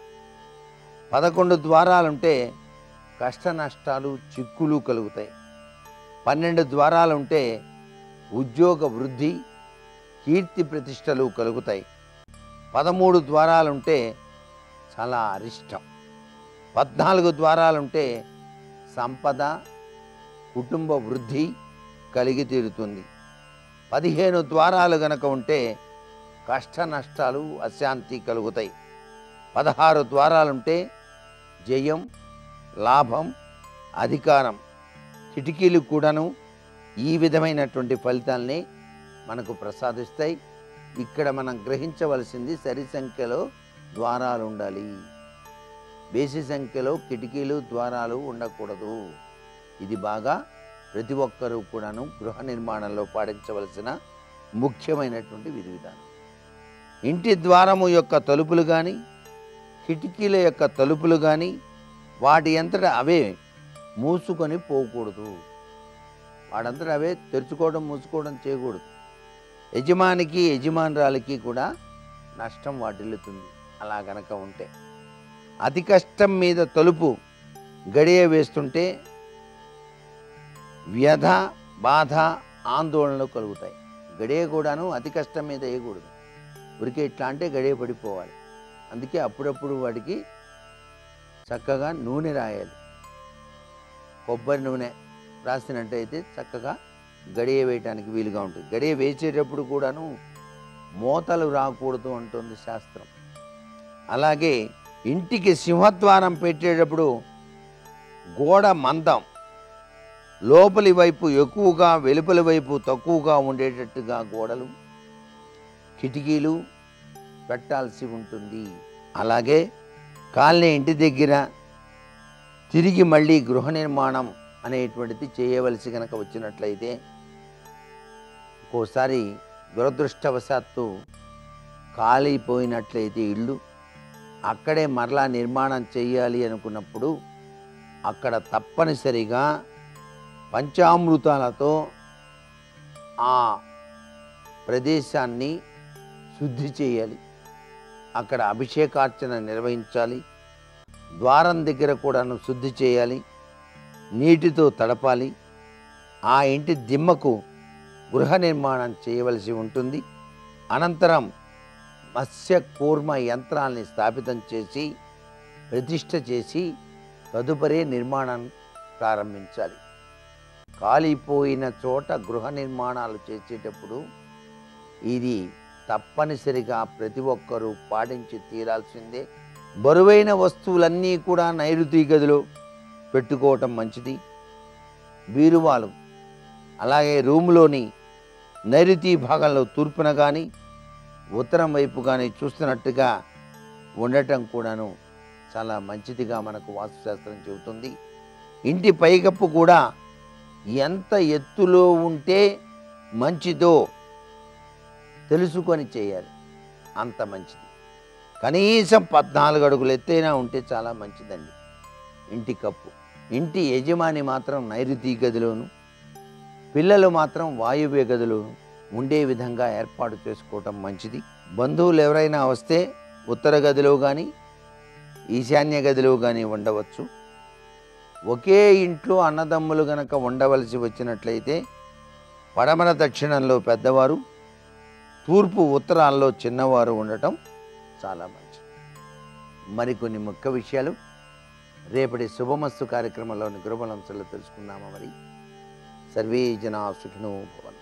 పదకొండు ద్వారాలుంటే కష్ట నష్టాలు చిక్కులు కలుగుతాయి పన్నెండు ద్వారాలుంటే ఉద్యోగ వృద్ధి కీర్తి ప్రతిష్టలు కలుగుతాయి పదమూడు ద్వారాలుంటే చాలా అరిష్టం పద్నాలుగు ద్వారాలుంటే సంపద కుటుంబ వృద్ధి కలిగి తీరుతుంది పదిహేను ద్వారాలు గనక ఉంటే కష్ట నష్టాలు అశాంతి కలుగుతాయి పదహారు ద్వారాలుంటే జయం లాభం అధికారం కిటికీలు కూడాను ఈ విధమైనటువంటి ఫలితాల్ని మనకు ప్రసాదిస్తాయి ఇక్కడ మనం గ్రహించవలసింది సరి సంఖ్యలో ద్వారాలు ఉండాలి బేసి సంఖ్యలో కిటికీలు ద్వారాలు ఉండకూడదు ఇది బాగా ప్రతి ఒక్కరూ కూడాను గృహ నిర్మాణంలో పాటించవలసిన ముఖ్యమైనటువంటి విధి విధానం ఇంటి ద్వారము యొక్క తలుపులు కానీ కిటికీల యొక్క తలుపులు కానీ వాటి అంతటా అవే మూసుకొని పోకూడదు వాడంతటా అవే తెరుచుకోవడం మూసుకోవడం చేయకూడదు యజమానికి యజమానురాలికి కూడా నష్టం వాటిల్లుతుంది అలా గనక ఉంటే అతి కష్టం మీద తలుపు గడియ వేస్తుంటే వ్యధ బాధ ఆందోళనలు కలుగుతాయి గడియ కూడాను అతి కష్టం మీద వేయకూడదు ఉరికే ఇట్లా అంటే గడియ పడిపోవాలి అందుకే అప్పుడప్పుడు వాడికి చక్కగా నూనె రాయాలి కొబ్బరి నూనె రాసినట్టయితే చక్కగా గడియ వేయటానికి వీలుగా ఉంటుంది గడియ వేసేటప్పుడు కూడాను మోతలు రాకూడదు అంటుంది శాస్త్రం అలాగే ఇంటికి సింహద్వారం పెట్టేటప్పుడు గోడ మందం లోపలి వైపు ఎక్కువగా వెలుపలి వైపు తక్కువగా ఉండేటట్టుగా గోడలు కిటికీలు పెట్టాల్సి ఉంటుంది అలాగే కాలనీ ఇంటి దగ్గర తిరిగి మళ్ళీ గృహ నిర్మాణం అనేటువంటిది చేయవలసి కనుక వచ్చినట్లయితే ఒక్కోసారి దురదృష్టవశాత్తు కాలిపోయినట్లయితే ఇల్లు అక్కడే మరలా నిర్మాణం చేయాలి అనుకున్నప్పుడు అక్కడ తప్పనిసరిగా పంచామృతాలతో ఆ ప్రదేశాన్ని శుద్ధి చేయాలి అక్కడ అభిషేకార్చన నిర్వహించాలి ద్వారం దగ్గర కూడాను శుద్ధి చేయాలి నీటితో తడపాలి ఆ ఇంటి దిమ్మకు గృహ నిర్మాణం చేయవలసి ఉంటుంది అనంతరం మత్స్య కూర్మ యంత్రాల్ని స్థాపితం చేసి ప్రతిష్ఠ చేసి తదుపరి నిర్మాణం ప్రారంభించాలి కాలిపోయిన చోట గృహ నిర్మాణాలు చేసేటప్పుడు ఇది తప్పనిసరిగా ప్రతి ఒక్కరూ పాటించి తీరాల్సిందే బరువైన వస్తువులన్నీ కూడా నైరుతి గదిలో పెట్టుకోవటం మంచిది బీరువాలు అలాగే రూములోని నైరుతి భాగంలో తూర్పున కానీ ఉత్తరం వైపు కానీ చూస్తున్నట్టుగా ఉండటం కూడాను చాలా మంచిదిగా మనకు వాస్తుశాస్త్రం చెబుతుంది ఇంటి పైకప్పు కూడా ఎంత ఎత్తులో ఉంటే మంచిదో తెలుసుకొని చేయాలి అంత మంచిది కనీసం పద్నాలుగు అడుగులు ఎత్తైనా ఉంటే చాలా మంచిదండి ఇంటి కప్పు ఇంటి యజమాని మాత్రం నైరుతి గదిలోను పిల్లలు మాత్రం వాయువ్య గదిలోను ఉండే విధంగా ఏర్పాటు చేసుకోవటం మంచిది బంధువులు ఎవరైనా వస్తే ఉత్తర గదిలో కానీ ఈశాన్య గదిలో కానీ ఉండవచ్చు ఒకే ఇంట్లో అన్నదమ్ములు గనక ఉండవలసి వచ్చినట్లయితే పడమర దక్షిణంలో పెద్దవారు తూర్పు ఉత్తరాల్లో చిన్నవారు ఉండటం చాలా మంచిది మరికొన్ని ముఖ్య విషయాలు రేపటి శుభమస్తు కార్యక్రమంలోని గృహలంశాలు తెలుసుకుందామా మరి సర్వే జనా సుఖినో భవన్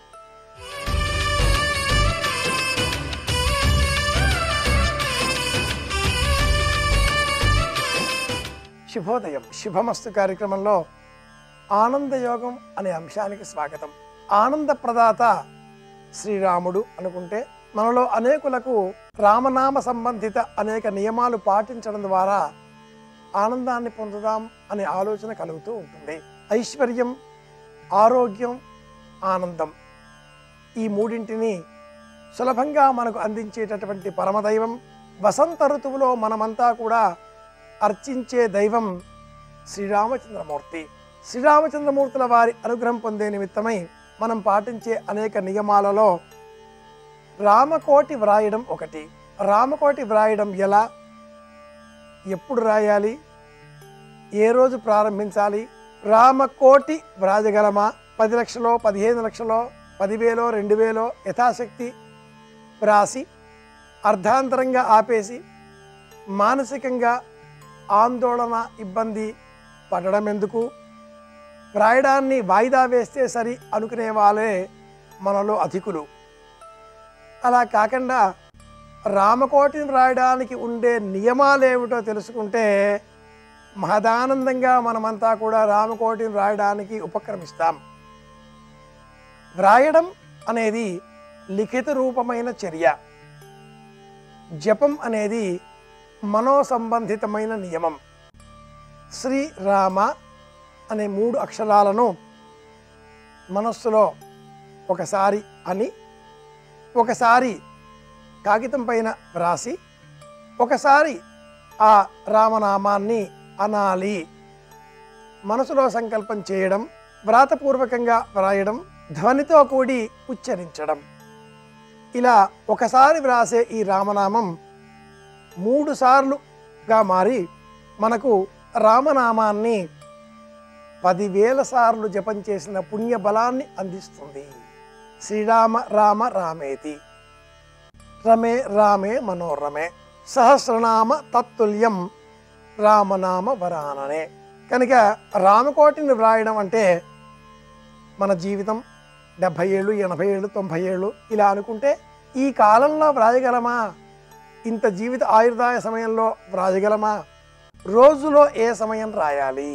శుభోదయం శుభమస్తు కార్యక్రమంలో ఆనందయోగం అనే అంశానికి స్వాగతం ఆనంద ప్రదాత శ్రీరాముడు అనుకుంటే మనలో అనేకులకు రామనామ సంబంధిత అనేక నియమాలు పాటించడం ద్వారా ఆనందాన్ని పొందుదాం అనే ఆలోచన కలుగుతూ ఉంటుంది ఐశ్వర్యం ఆరోగ్యం ఆనందం ఈ మూడింటిని సులభంగా మనకు అందించేటటువంటి పరమదైవం వసంత ఋతువులో మనమంతా కూడా అర్చించే దైవం శ్రీరామచంద్రమూర్తి శ్రీరామచంద్రమూర్తుల వారి అనుగ్రహం పొందే నిమిత్తమై మనం పాటించే అనేక నియమాలలో రామకోటి వ్రాయడం ఒకటి రామకోటి వ్రాయడం ఎలా ఎప్పుడు రాయాలి ఏ రోజు ప్రారంభించాలి రామకోటి వ్రాజగలమా పది లక్షలో పదిహేను లక్షలో పదివేలో రెండు వేలో యథాశక్తి వ్రాసి అర్ధాంతరంగా ఆపేసి మానసికంగా ఆందోళన ఇబ్బంది పడడం ఎందుకు వ్రాయడాన్ని వాయిదా వేస్తే సరి అనుకునే వాళ్ళే మనలో అధికులు అలా కాకుండా రామకోటిని వ్రాయడానికి ఉండే నియమాలేమిటో తెలుసుకుంటే మహదానందంగా మనమంతా కూడా రామకోటిని వ్రాయడానికి ఉపక్రమిస్తాం వ్రాయడం అనేది లిఖిత రూపమైన చర్య జపం అనేది మనోసంబంధితమైన నియమం శ్రీరామ అనే మూడు అక్షరాలను మనస్సులో ఒకసారి అని ఒకసారి కాగితం పైన వ్రాసి ఒకసారి ఆ రామనామాన్ని అనాలి మనసులో సంకల్పం చేయడం వ్రాతపూర్వకంగా వ్రాయడం ధ్వనితో కూడి ఉచ్చరించడం ఇలా ఒకసారి వ్రాసే ఈ రామనామం మూడు సార్లుగా మారి మనకు రామనామాన్ని పదివేల సార్లు జపం చేసిన పుణ్య బలాన్ని అందిస్తుంది శ్రీరామ రామ రామేతి రమే రామే మనోరమే సహస్రనామ తత్తుల్యం రామనామ వరాననే కనుక రామకోటిని వ్రాయడం అంటే మన జీవితం డెబ్భై ఏళ్ళు ఎనభై ఏళ్ళు తొంభై ఏళ్ళు ఇలా అనుకుంటే ఈ కాలంలో వ్రాయగలమా ఇంత జీవిత ఆయుర్దాయ సమయంలో వ్రాయగలమా రోజులో ఏ సమయం రాయాలి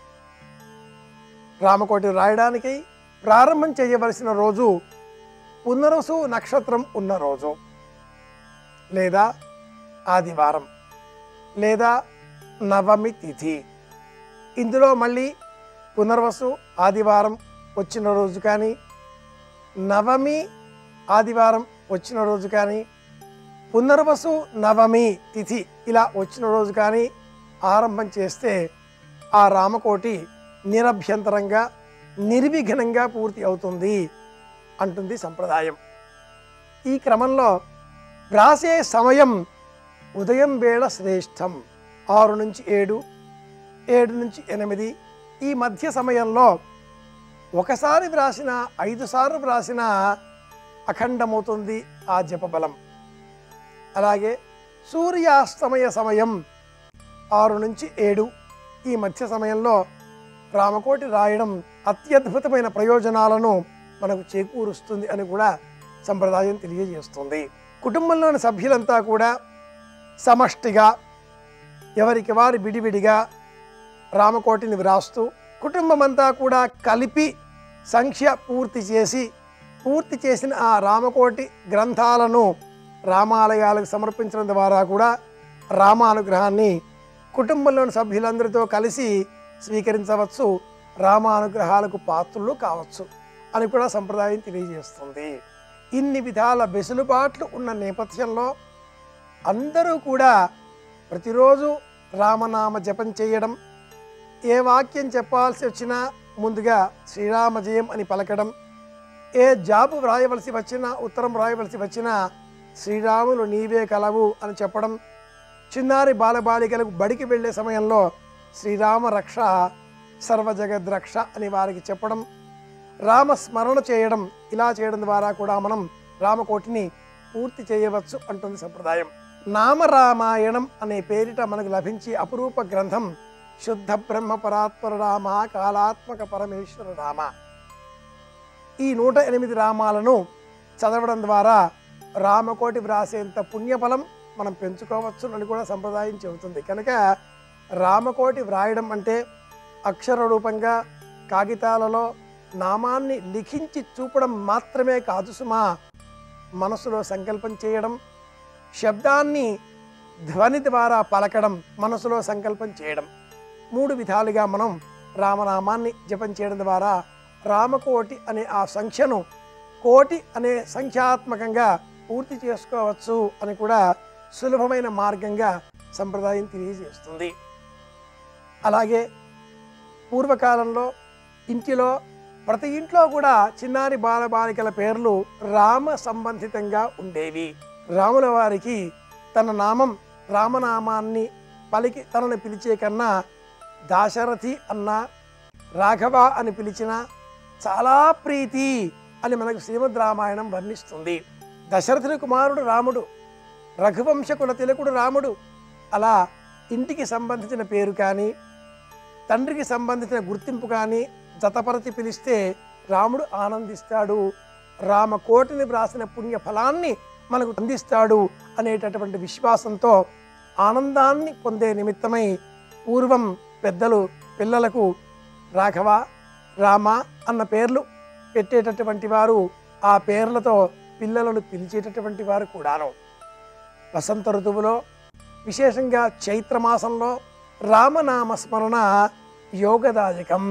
రామకోటి రాయడానికి ప్రారంభం చేయవలసిన రోజు పునరుసు నక్షత్రం ఉన్న రోజు లేదా ఆదివారం లేదా నవమి తిథి ఇందులో మళ్ళీ పునర్వసు ఆదివారం వచ్చిన రోజు కానీ నవమి ఆదివారం వచ్చిన రోజు కానీ పునర్వసు నవమి తిథి ఇలా వచ్చిన రోజు కానీ ఆరంభం చేస్తే ఆ రామకోటి నిరభ్యంతరంగా నిర్విఘ్నంగా పూర్తి అవుతుంది అంటుంది సంప్రదాయం ఈ క్రమంలో వ్రాసే సమయం ఉదయం వేళ శ్రేష్టం ఆరు నుంచి ఏడు ఏడు నుంచి ఎనిమిది ఈ మధ్య సమయంలో ఒకసారి వ్రాసిన ఐదు సార్లు వ్రాసిన అఖండమవుతుంది ఆ జపబలం అలాగే సూర్యాస్తమయ సమయం ఆరు నుంచి ఏడు ఈ మధ్య సమయంలో రామకోటి రాయడం అత్యద్భుతమైన ప్రయోజనాలను మనకు చేకూరుస్తుంది అని కూడా సంప్రదాయం తెలియజేస్తుంది కుటుంబంలోని సభ్యులంతా కూడా సమష్టిగా ఎవరికి వారి విడివిడిగా రామకోటిని వ్రాస్తూ కుటుంబమంతా కూడా కలిపి సంఖ్య పూర్తి చేసి పూర్తి చేసిన ఆ రామకోటి గ్రంథాలను రామాలయాలకు సమర్పించడం ద్వారా కూడా రామానుగ్రహాన్ని కుటుంబంలోని సభ్యులందరితో కలిసి స్వీకరించవచ్చు రామానుగ్రహాలకు పాత్రులు కావచ్చు అని కూడా సంప్రదాయం తెలియజేస్తుంది ఇన్ని విధాల వెసులుబాట్లు ఉన్న నేపథ్యంలో అందరూ కూడా ప్రతిరోజు రామనామ జపం చేయడం ఏ వాక్యం చెప్పాల్సి వచ్చినా ముందుగా శ్రీరామ జయం అని పలకడం ఏ జాబు వ్రాయవలసి వచ్చినా ఉత్తరం వ్రాయవలసి వచ్చినా శ్రీరాములు నీవే కలవు అని చెప్పడం చిన్నారి బాలబాలికలకు బడికి వెళ్ళే సమయంలో శ్రీరామ రక్ష సర్వజగద్రక్ష అని వారికి చెప్పడం రామ స్మరణ చేయడం ఇలా చేయడం ద్వారా కూడా మనం రామకోటిని పూర్తి చేయవచ్చు అంటుంది సంప్రదాయం నామరామాయణం అనే పేరిట మనకు లభించే అపురూప గ్రంథం శుద్ధ బ్రహ్మ పరాత్పర రామ కాలాత్మక పరమేశ్వర రామ ఈ నూట ఎనిమిది రామాలను చదవడం ద్వారా రామకోటి వ్రాసేంత పుణ్యఫలం మనం పెంచుకోవచ్చు అని కూడా సంప్రదాయం చెబుతుంది కనుక రామకోటి వ్రాయడం అంటే అక్షర రూపంగా కాగితాలలో నామాన్ని లిఖించి చూపడం మాత్రమే కాదు సుమా మనసులో సంకల్పం చేయడం శబ్దాన్ని ధ్వని ద్వారా పలకడం మనసులో సంకల్పం చేయడం మూడు విధాలుగా మనం రామనామాన్ని జపం చేయడం ద్వారా రామకోటి అనే ఆ సంఖ్యను కోటి అనే సంఖ్యాత్మకంగా పూర్తి చేసుకోవచ్చు అని కూడా సులభమైన మార్గంగా సంప్రదాయం తెలియజేస్తుంది అలాగే పూర్వకాలంలో ఇంటిలో ప్రతి ఇంట్లో కూడా చిన్నారి బాలబాలికల పేర్లు రామ సంబంధితంగా ఉండేవి రాముల వారికి తన నామం రామనామాన్ని పలికి తనని పిలిచే కన్నా దాశరథి అన్న రాఘవ అని పిలిచిన చాలా ప్రీతి అని మనకు శ్రీమద్ రామాయణం వర్ణిస్తుంది దశరథుని కుమారుడు రాముడు రఘువంశకుల తిలకుడు రాముడు అలా ఇంటికి సంబంధించిన పేరు కానీ తండ్రికి సంబంధించిన గుర్తింపు కానీ జతపరచి పిలిస్తే రాముడు ఆనందిస్తాడు రామకోటిని వ్రాసిన పుణ్య ఫలాన్ని మనకు అందిస్తాడు అనేటటువంటి విశ్వాసంతో ఆనందాన్ని పొందే నిమిత్తమై పూర్వం పెద్దలు పిల్లలకు రాఘవ రామ అన్న పేర్లు పెట్టేటటువంటి వారు ఆ పేర్లతో పిల్లలను పిలిచేటటువంటి వారు కూడాను వసంత ఋతువులో విశేషంగా చైత్రమాసంలో రామనామ స్మరణ యోగదాయకం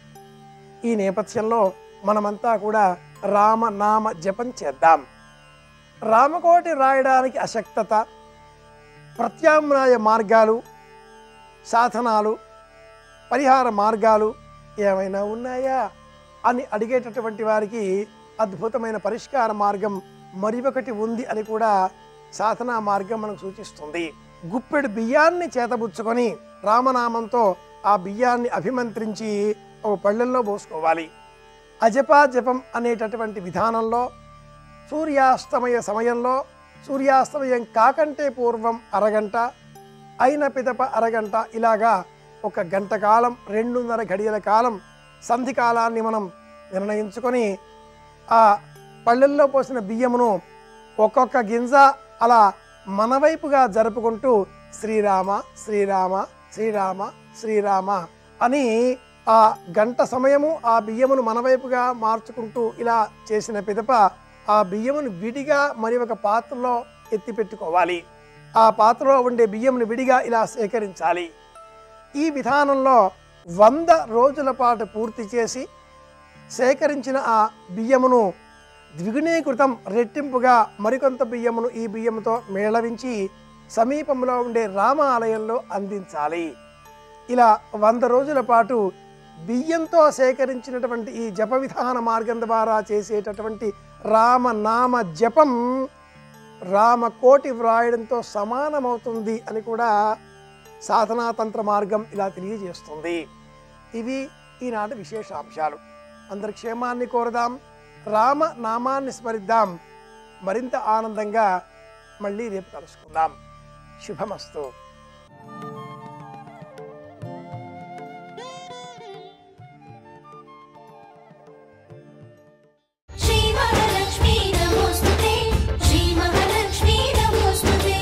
ఈ నేపథ్యంలో మనమంతా కూడా రామనామ జపం చేద్దాం రామకోటి రాయడానికి అశక్తత ప్రత్యామ్నాయ మార్గాలు సాధనాలు పరిహార మార్గాలు ఏమైనా ఉన్నాయా అని అడిగేటటువంటి వారికి అద్భుతమైన పరిష్కార మార్గం మరి ఒకటి ఉంది అని కూడా సాధనా మార్గం మనకు సూచిస్తుంది గుప్పెడు బియ్యాన్ని చేతబుచ్చుకొని రామనామంతో ఆ బియ్యాన్ని అభిమంత్రించి ఒక పళ్ళెల్లో పోసుకోవాలి అజపా జపం అనేటటువంటి విధానంలో సూర్యాస్తమయ సమయంలో సూర్యాస్తమయం కాకంటే పూర్వం అరగంట అయిన పిదప అరగంట ఇలాగా ఒక గంట కాలం రెండున్నర గడియల కాలం సంధి కాలాన్ని మనం నిర్ణయించుకొని ఆ పళ్ళెల్లో పోసిన బియ్యమును ఒక్కొక్క గింజ అలా మన వైపుగా జరుపుకుంటూ శ్రీరామ శ్రీరామ శ్రీరామ శ్రీరామ అని ఆ గంట సమయము ఆ బియ్యమును మన వైపుగా మార్చుకుంటూ ఇలా చేసిన పిదప ఆ బియ్యమును విడిగా మరి ఒక పాత్రలో ఎత్తి పెట్టుకోవాలి ఆ పాత్రలో ఉండే బియ్యమును విడిగా ఇలా సేకరించాలి ఈ విధానంలో వంద రోజుల పాటు పూర్తి చేసి సేకరించిన ఆ బియ్యమును ద్విగుణీకృతం రెట్టింపుగా మరికొంత బియ్యమును ఈ బియ్యముతో మేళవించి సమీపంలో ఉండే రామ ఆలయంలో అందించాలి ఇలా వంద రోజుల పాటు బియ్యంతో సేకరించినటువంటి ఈ జప విధాన మార్గం ద్వారా చేసేటటువంటి రామనామ జపం రామకోటి వ్రాయడంతో సమానమవుతుంది అని కూడా సాధనాతంత్ర మార్గం ఇలా తెలియజేస్తుంది ఇవి ఈనాటి విశేషాంశాలు అందరి క్షేమాన్ని కోరదాం రామ నామాన్ని స్మరిద్దాం మరింత ఆనందంగా మళ్ళీ రేపు కలుసుకుందాం శుభమస్తు श्रीमहालक्ष्मी नमोऽस्तुते श्रीमहालक्ष्मी नमोऽस्तुते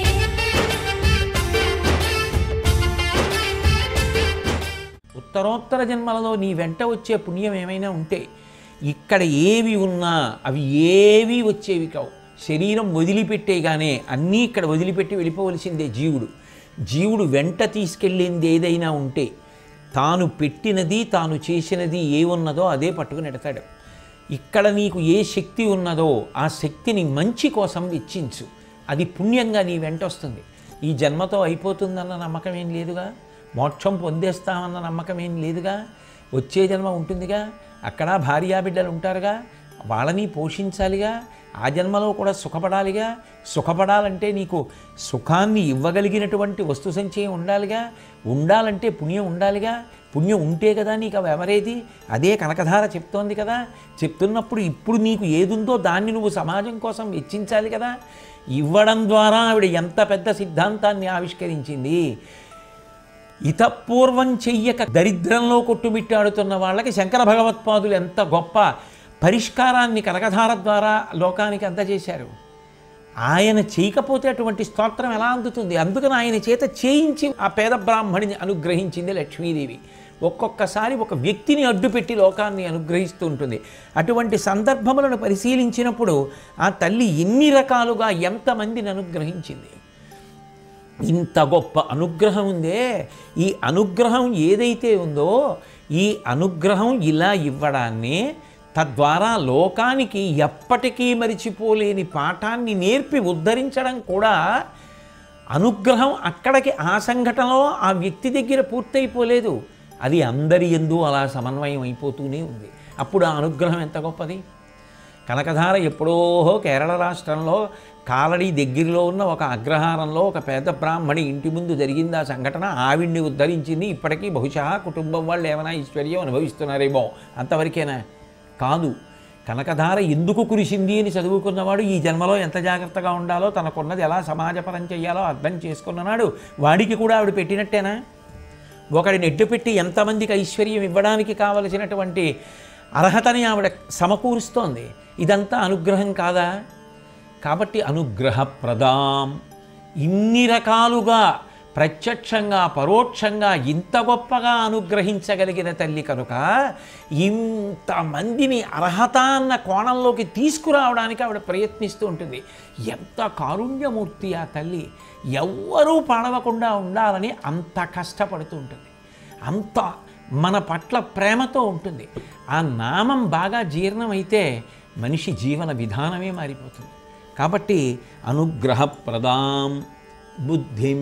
ఉత్తరోత్తర జన్మలలో నీ వెంట వచ్చే పుణ్యం ఏమైనా ఉంటే ఇక్కడ ఏవి ఉన్నా అవి ఏవి వచ్చేవి కావు శరీరం వదిలిపెట్టేగానే అన్నీ ఇక్కడ వదిలిపెట్టి వెళ్ళిపోవలసిందే జీవుడు జీవుడు వెంట తీసుకెళ్ళింది ఏదైనా ఉంటే తాను పెట్టినది తాను చేసినది ఏ ఉన్నదో అదే పట్టుకుని ఎడతాడు ఇక్కడ నీకు ఏ శక్తి ఉన్నదో ఆ శక్తిని మంచి కోసం వెచ్చించు అది పుణ్యంగా నీ వెంట వస్తుంది ఈ జన్మతో అయిపోతుందన్న నమ్మకం ఏం లేదుగా మోక్షం పొందేస్తామన్న నమ్మకం ఏం లేదుగా వచ్చే జన్మ ఉంటుందిగా అక్కడ భార్యాబిడ్డలు ఉంటారుగా వాళ్ళని పోషించాలిగా ఆ జన్మలో కూడా సుఖపడాలిగా సుఖపడాలంటే నీకు సుఖాన్ని ఇవ్వగలిగినటువంటి వస్తు సంచయం ఉండాలిగా ఉండాలంటే పుణ్యం ఉండాలిగా పుణ్యం ఉంటే కదా నీకు అవి ఎవరేది అదే కనకధార చెప్తోంది కదా చెప్తున్నప్పుడు ఇప్పుడు నీకు ఏదుందో దాన్ని నువ్వు సమాజం కోసం వెచ్చించాలి కదా ఇవ్వడం ద్వారా ఆవిడ ఎంత పెద్ద సిద్ధాంతాన్ని ఆవిష్కరించింది ఇతపూర్వం చెయ్యక దరిద్రంలో కొట్టుమిట్టాడుతున్న వాళ్ళకి శంకర భగవత్పాదులు ఎంత గొప్ప పరిష్కారాన్ని కనకధార ద్వారా లోకానికి అందజేశారు ఆయన చేయకపోతే అటువంటి స్తోత్రం ఎలా అందుతుంది అందుకని ఆయన చేత చేయించి ఆ పేద బ్రాహ్మణిని అనుగ్రహించింది లక్ష్మీదేవి ఒక్కొక్కసారి ఒక వ్యక్తిని అడ్డుపెట్టి లోకాన్ని అనుగ్రహిస్తూ ఉంటుంది అటువంటి సందర్భములను పరిశీలించినప్పుడు ఆ తల్లి ఎన్ని రకాలుగా ఎంతమందిని అనుగ్రహించింది ఇంత గొప్ప అనుగ్రహం ఉందే ఈ అనుగ్రహం ఏదైతే ఉందో ఈ అనుగ్రహం ఇలా ఇవ్వడాన్ని తద్వారా లోకానికి ఎప్పటికీ మరిచిపోలేని పాఠాన్ని నేర్పి ఉద్ధరించడం కూడా అనుగ్రహం అక్కడికి ఆ సంఘటనలో ఆ వ్యక్తి దగ్గర పూర్తయిపోలేదు అది అందరి ఎందు అలా సమన్వయం అయిపోతూనే ఉంది అప్పుడు ఆ అనుగ్రహం ఎంత గొప్పది కనకధార ఎప్పుడో కేరళ రాష్ట్రంలో కాలడి దగ్గరలో ఉన్న ఒక అగ్రహారంలో ఒక పేద బ్రాహ్మణి ఇంటి ముందు జరిగింది ఆ సంఘటన ఆవిడ్ని ఉద్ధరించింది ఇప్పటికీ బహుశా కుటుంబం వాళ్ళు ఏమైనా ఐశ్వర్యం అనుభవిస్తున్నారేమో అంతవరకేనా కాదు కనకధార ఎందుకు కురిసింది అని చదువుకున్నవాడు ఈ జన్మలో ఎంత జాగ్రత్తగా ఉండాలో తనకున్నది ఎలా సమాజపరం చేయాలో అర్థం చేసుకున్ననాడు వాడికి కూడా ఆవిడ పెట్టినట్టేనా ఒకడిని ఎడ్డుపెట్టి ఎంతమందికి ఐశ్వర్యం ఇవ్వడానికి కావలసినటువంటి అర్హతని ఆవిడ సమకూరుస్తోంది ఇదంతా అనుగ్రహం కాదా కాబట్టి అనుగ్రహప్రదాం ఇన్ని రకాలుగా ప్రత్యక్షంగా పరోక్షంగా ఇంత గొప్పగా అనుగ్రహించగలిగిన తల్లి కనుక ఇంతమందిని అర్హత అన్న కోణంలోకి తీసుకురావడానికి ఆవిడ ప్రయత్నిస్తూ ఉంటుంది ఎంత కారుణ్యమూర్తి ఆ తల్లి ఎవ్వరూ పాడవకుండా ఉండాలని అంత కష్టపడుతూ ఉంటుంది అంత మన పట్ల ప్రేమతో ఉంటుంది ఆ నామం బాగా జీర్ణమైతే మనిషి జీవన విధానమే మారిపోతుంది కాబట్టి అనుగ్రహప్రదాం బుద్ధిం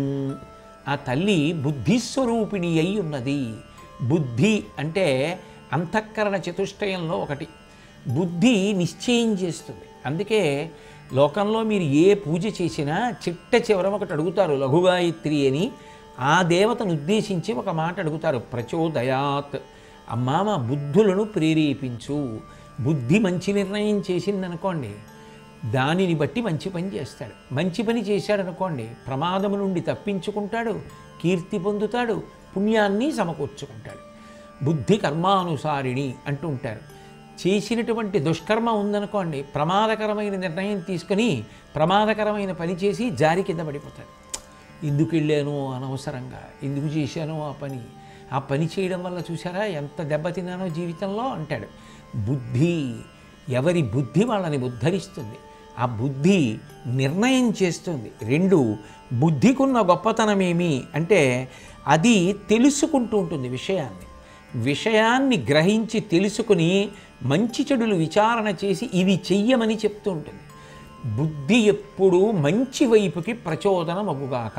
ఆ తల్లి బుద్ధిస్వరూపిణి అయి ఉన్నది బుద్ధి అంటే అంతఃకరణ చతుష్టయంలో ఒకటి బుద్ధి నిశ్చయం చేస్తుంది అందుకే లోకంలో మీరు ఏ పూజ చేసినా చిట్ట చివర ఒకటి అడుగుతారు లఘుగాయత్రి అని ఆ దేవతను ఉద్దేశించి ఒక మాట అడుగుతారు ప్రచోదయాత్ అమ్మా మా బుద్ధులను ప్రేరేపించు బుద్ధి మంచి నిర్ణయం చేసిందనుకోండి దానిని బట్టి మంచి పని చేస్తాడు మంచి పని చేశాడు అనుకోండి ప్రమాదము నుండి తప్పించుకుంటాడు కీర్తి పొందుతాడు పుణ్యాన్ని సమకూర్చుకుంటాడు బుద్ధి కర్మానుసారిణి అంటుంటారు చేసినటువంటి దుష్కర్మ ఉందనుకోండి ప్రమాదకరమైన నిర్ణయం తీసుకుని ప్రమాదకరమైన పని చేసి జారి కింద పడిపోతాడు ఎందుకు వెళ్ళాను అనవసరంగా ఎందుకు చేశాను ఆ పని ఆ పని చేయడం వల్ల చూసారా ఎంత దెబ్బతిన్నానో జీవితంలో అంటాడు బుద్ధి ఎవరి బుద్ధి వాళ్ళని ఉద్ధరిస్తుంది ఆ బుద్ధి నిర్ణయం చేస్తుంది రెండు బుద్ధికున్న గొప్పతనమేమి అంటే అది తెలుసుకుంటూ ఉంటుంది విషయాన్ని విషయాన్ని గ్రహించి తెలుసుకుని మంచి చెడులు విచారణ చేసి ఇవి చెయ్యమని చెప్తూ ఉంటుంది బుద్ధి ఎప్పుడూ మంచి వైపుకి ప్రచోదనమగుగాక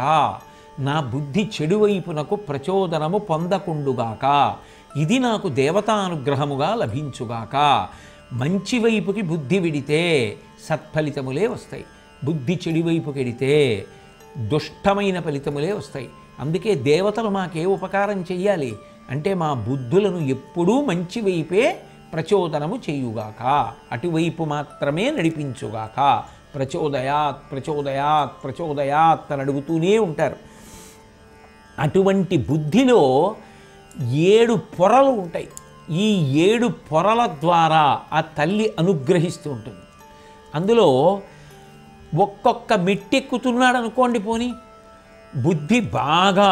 నా బుద్ధి చెడు వైపునకు ప్రచోదనము పొందకుండుగాక ఇది నాకు దేవతానుగ్రహముగా లభించుగాక మంచి వైపుకి బుద్ధి విడితే సత్ఫలితములే వస్తాయి బుద్ధి చెడు వైపుకి వెడితే దుష్టమైన ఫలితములే వస్తాయి అందుకే దేవతలు మాకే ఉపకారం చెయ్యాలి అంటే మా బుద్ధులను ఎప్పుడూ మంచి వైపే ప్రచోదనము చేయుగాక అటువైపు మాత్రమే నడిపించుగాక ప్రచోదయాత్ ప్రచోదయాత్ ప్రచోదయాత్ అని అడుగుతూనే ఉంటారు అటువంటి బుద్ధిలో ఏడు పొరలు ఉంటాయి ఈ ఏడు పొరల ద్వారా ఆ తల్లి అనుగ్రహిస్తూ ఉంటుంది అందులో ఒక్కొక్క మెట్టెక్కుతున్నాడు అనుకోండి పోని బుద్ధి బాగా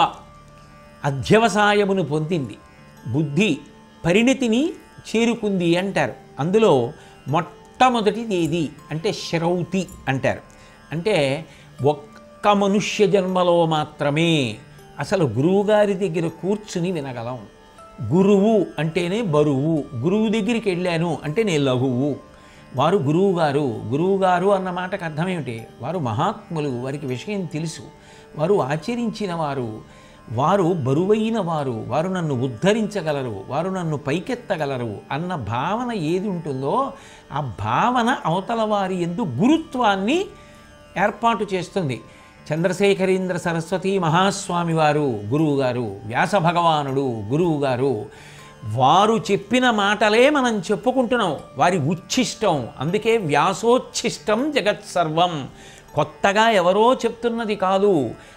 అధ్యవసాయమును పొందింది బుద్ధి పరిణతిని చేరుకుంది అంటారు అందులో మొట్టమొదటిది ఏది అంటే శ్రౌతి అంటారు అంటే ఒక్క మనుష్య జన్మలో మాత్రమే అసలు గురువుగారి దగ్గర కూర్చుని వినగలం గురువు అంటేనే బరువు గురువు దగ్గరికి వెళ్ళాను అంటే నేను లఘువు వారు గురువుగారు గురువుగారు అన్న మాటకు అర్థమేమిటి వారు మహాత్ములు వారికి విషయం తెలుసు వారు ఆచరించిన వారు వారు బరువైన వారు వారు నన్ను ఉద్ధరించగలరు వారు నన్ను పైకెత్తగలరు అన్న భావన ఏది ఉంటుందో ఆ భావన అవతల వారి ఎందు గురుత్వాన్ని ఏర్పాటు చేస్తుంది చంద్రశేఖరేంద్ర సరస్వతి మహాస్వామి వారు గురువుగారు వ్యాస భగవానుడు గురువుగారు వారు చెప్పిన మాటలే మనం చెప్పుకుంటున్నాం వారి ఉచ్ఛిష్టం అందుకే వ్యాసోచ్ఛిష్టం జగత్ సర్వం కొత్తగా ఎవరో చెప్తున్నది కాదు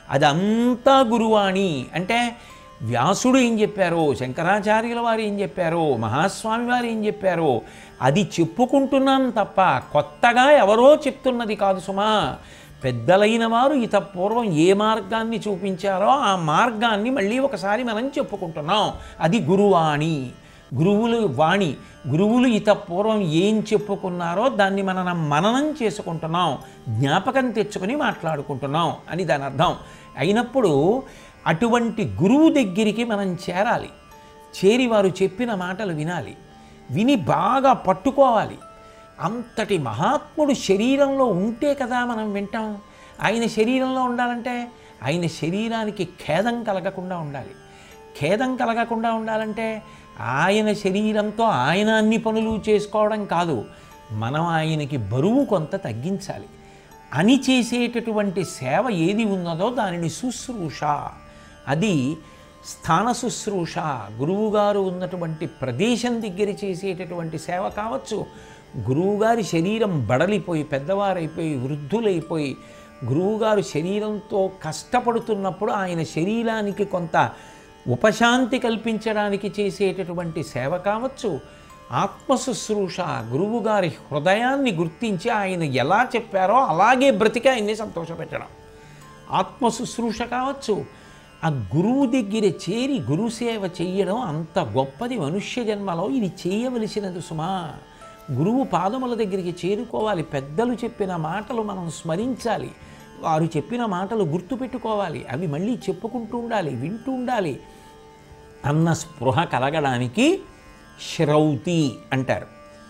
అదంతా గురువాణి అంటే వ్యాసుడు ఏం చెప్పారో శంకరాచార్యుల వారు ఏం చెప్పారో మహాస్వామి వారు ఏం చెప్పారో అది చెప్పుకుంటున్నాం తప్ప కొత్తగా ఎవరో చెప్తున్నది కాదు సుమా పెద్దలైన వారు ఇత పూర్వం ఏ మార్గాన్ని చూపించారో ఆ మార్గాన్ని మళ్ళీ ఒకసారి మనం చెప్పుకుంటున్నాం అది గురువాణి గురువులు వాణి గురువులు ఇత పూర్వం ఏం చెప్పుకున్నారో దాన్ని మనం మననం చేసుకుంటున్నాం జ్ఞాపకం తెచ్చుకొని మాట్లాడుకుంటున్నాం అని దాని అర్థం అయినప్పుడు అటువంటి గురువు దగ్గరికి మనం చేరాలి చేరి వారు చెప్పిన మాటలు వినాలి విని బాగా పట్టుకోవాలి అంతటి మహాత్ముడు శరీరంలో ఉంటే కదా మనం వింటాం ఆయన శరీరంలో ఉండాలంటే ఆయన శరీరానికి ఖేదం కలగకుండా ఉండాలి ఖేదం కలగకుండా ఉండాలంటే ఆయన శరీరంతో ఆయన అన్ని పనులు చేసుకోవడం కాదు మనం ఆయనకి బరువు కొంత తగ్గించాలి అని చేసేటటువంటి సేవ ఏది ఉన్నదో దానిని శుశ్రూష అది స్థాన శుశ్రూష గురువుగారు ఉన్నటువంటి ప్రదేశం దగ్గర చేసేటటువంటి సేవ కావచ్చు గురువుగారి శరీరం బడలిపోయి పెద్దవారైపోయి వృద్ధులైపోయి గురువుగారు శరీరంతో కష్టపడుతున్నప్పుడు ఆయన శరీరానికి కొంత ఉపశాంతి కల్పించడానికి చేసేటటువంటి సేవ కావచ్చు ఆత్మశుశ్రూష గురువుగారి హృదయాన్ని గుర్తించి ఆయన ఎలా చెప్పారో అలాగే బ్రతికి ఆయన్ని సంతోషపెట్టడం ఆత్మశుశ్రూష కావచ్చు ఆ గురువు దగ్గర చేరి గురుసేవ చెయ్యడం అంత గొప్పది మనుష్య జన్మలో ఇది చేయవలసినది సుమా గురువు పాదముల దగ్గరికి చేరుకోవాలి పెద్దలు చెప్పిన మాటలు మనం స్మరించాలి వారు చెప్పిన మాటలు గుర్తుపెట్టుకోవాలి అవి మళ్ళీ చెప్పుకుంటూ ఉండాలి వింటూ ఉండాలి అన్న స్పృహ కలగడానికి శ్రౌతి అంటారు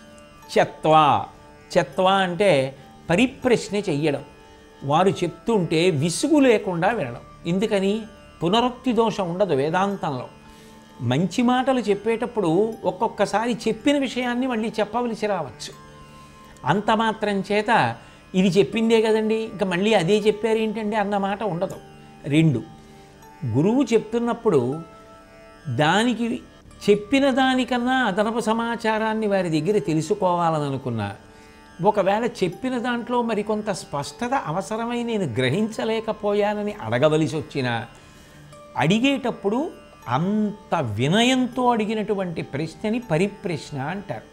చెత్వ చెత్వ అంటే పరిప్రశ్న చెయ్యడం వారు చెప్తుంటే విసుగు లేకుండా వినడం ఎందుకని పునరుక్తి దోషం ఉండదు వేదాంతంలో మంచి మాటలు చెప్పేటప్పుడు ఒక్కొక్కసారి చెప్పిన విషయాన్ని మళ్ళీ చెప్పవలసి రావచ్చు అంత మాత్రం చేత ఇది చెప్పిందే కదండి ఇంకా మళ్ళీ అదే చెప్పారు ఏంటండి అన్న మాట ఉండదు రెండు గురువు చెప్తున్నప్పుడు దానికి చెప్పిన దానికన్నా అదనపు సమాచారాన్ని వారి దగ్గర తెలుసుకోవాలని అనుకున్నా ఒకవేళ చెప్పిన దాంట్లో మరికొంత స్పష్టత అవసరమై నేను గ్రహించలేకపోయానని అడగవలసి వచ్చినా అడిగేటప్పుడు అంత వినయంతో అడిగినటువంటి ప్రశ్నని పరిప్రశ్న అంటారు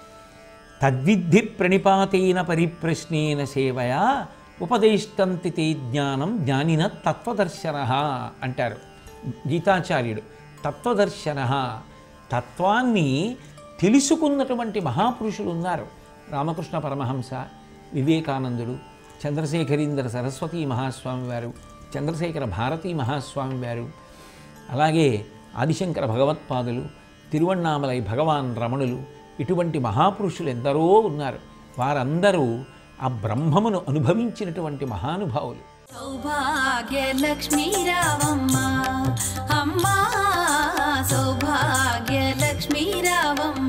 తద్విద్ధి ప్రణిపాతైన పరిప్రశ్నేన సేవయా ఉపదేష్టంతి తే జ్ఞానం జ్ఞానిన తత్వదర్శన అంటారు గీతాచార్యుడు తత్వదర్శన తత్వాన్ని తెలుసుకున్నటువంటి మహాపురుషులు ఉన్నారు రామకృష్ణ పరమహంస వివేకానందుడు చంద్రశేఖరీంద్ర సరస్వతి మహాస్వామి వారు చంద్రశేఖర భారతీ మహాస్వామి వారు అలాగే ఆదిశంకర భగవత్పాదులు తిరువണ്ണామలై భగవాన్ రమణులు ఇటువంటి మహాపురుషులు ఎందరో ఉన్నారు వారందరూ ఆ బ్రహ్మమును అనుభవించినటువంటి మహానుభావులు సౌభాగ్యలక్ష్మీ రావమ్మ అమ్మా సౌభాగ్యలక్ష్మీ రావమ్మ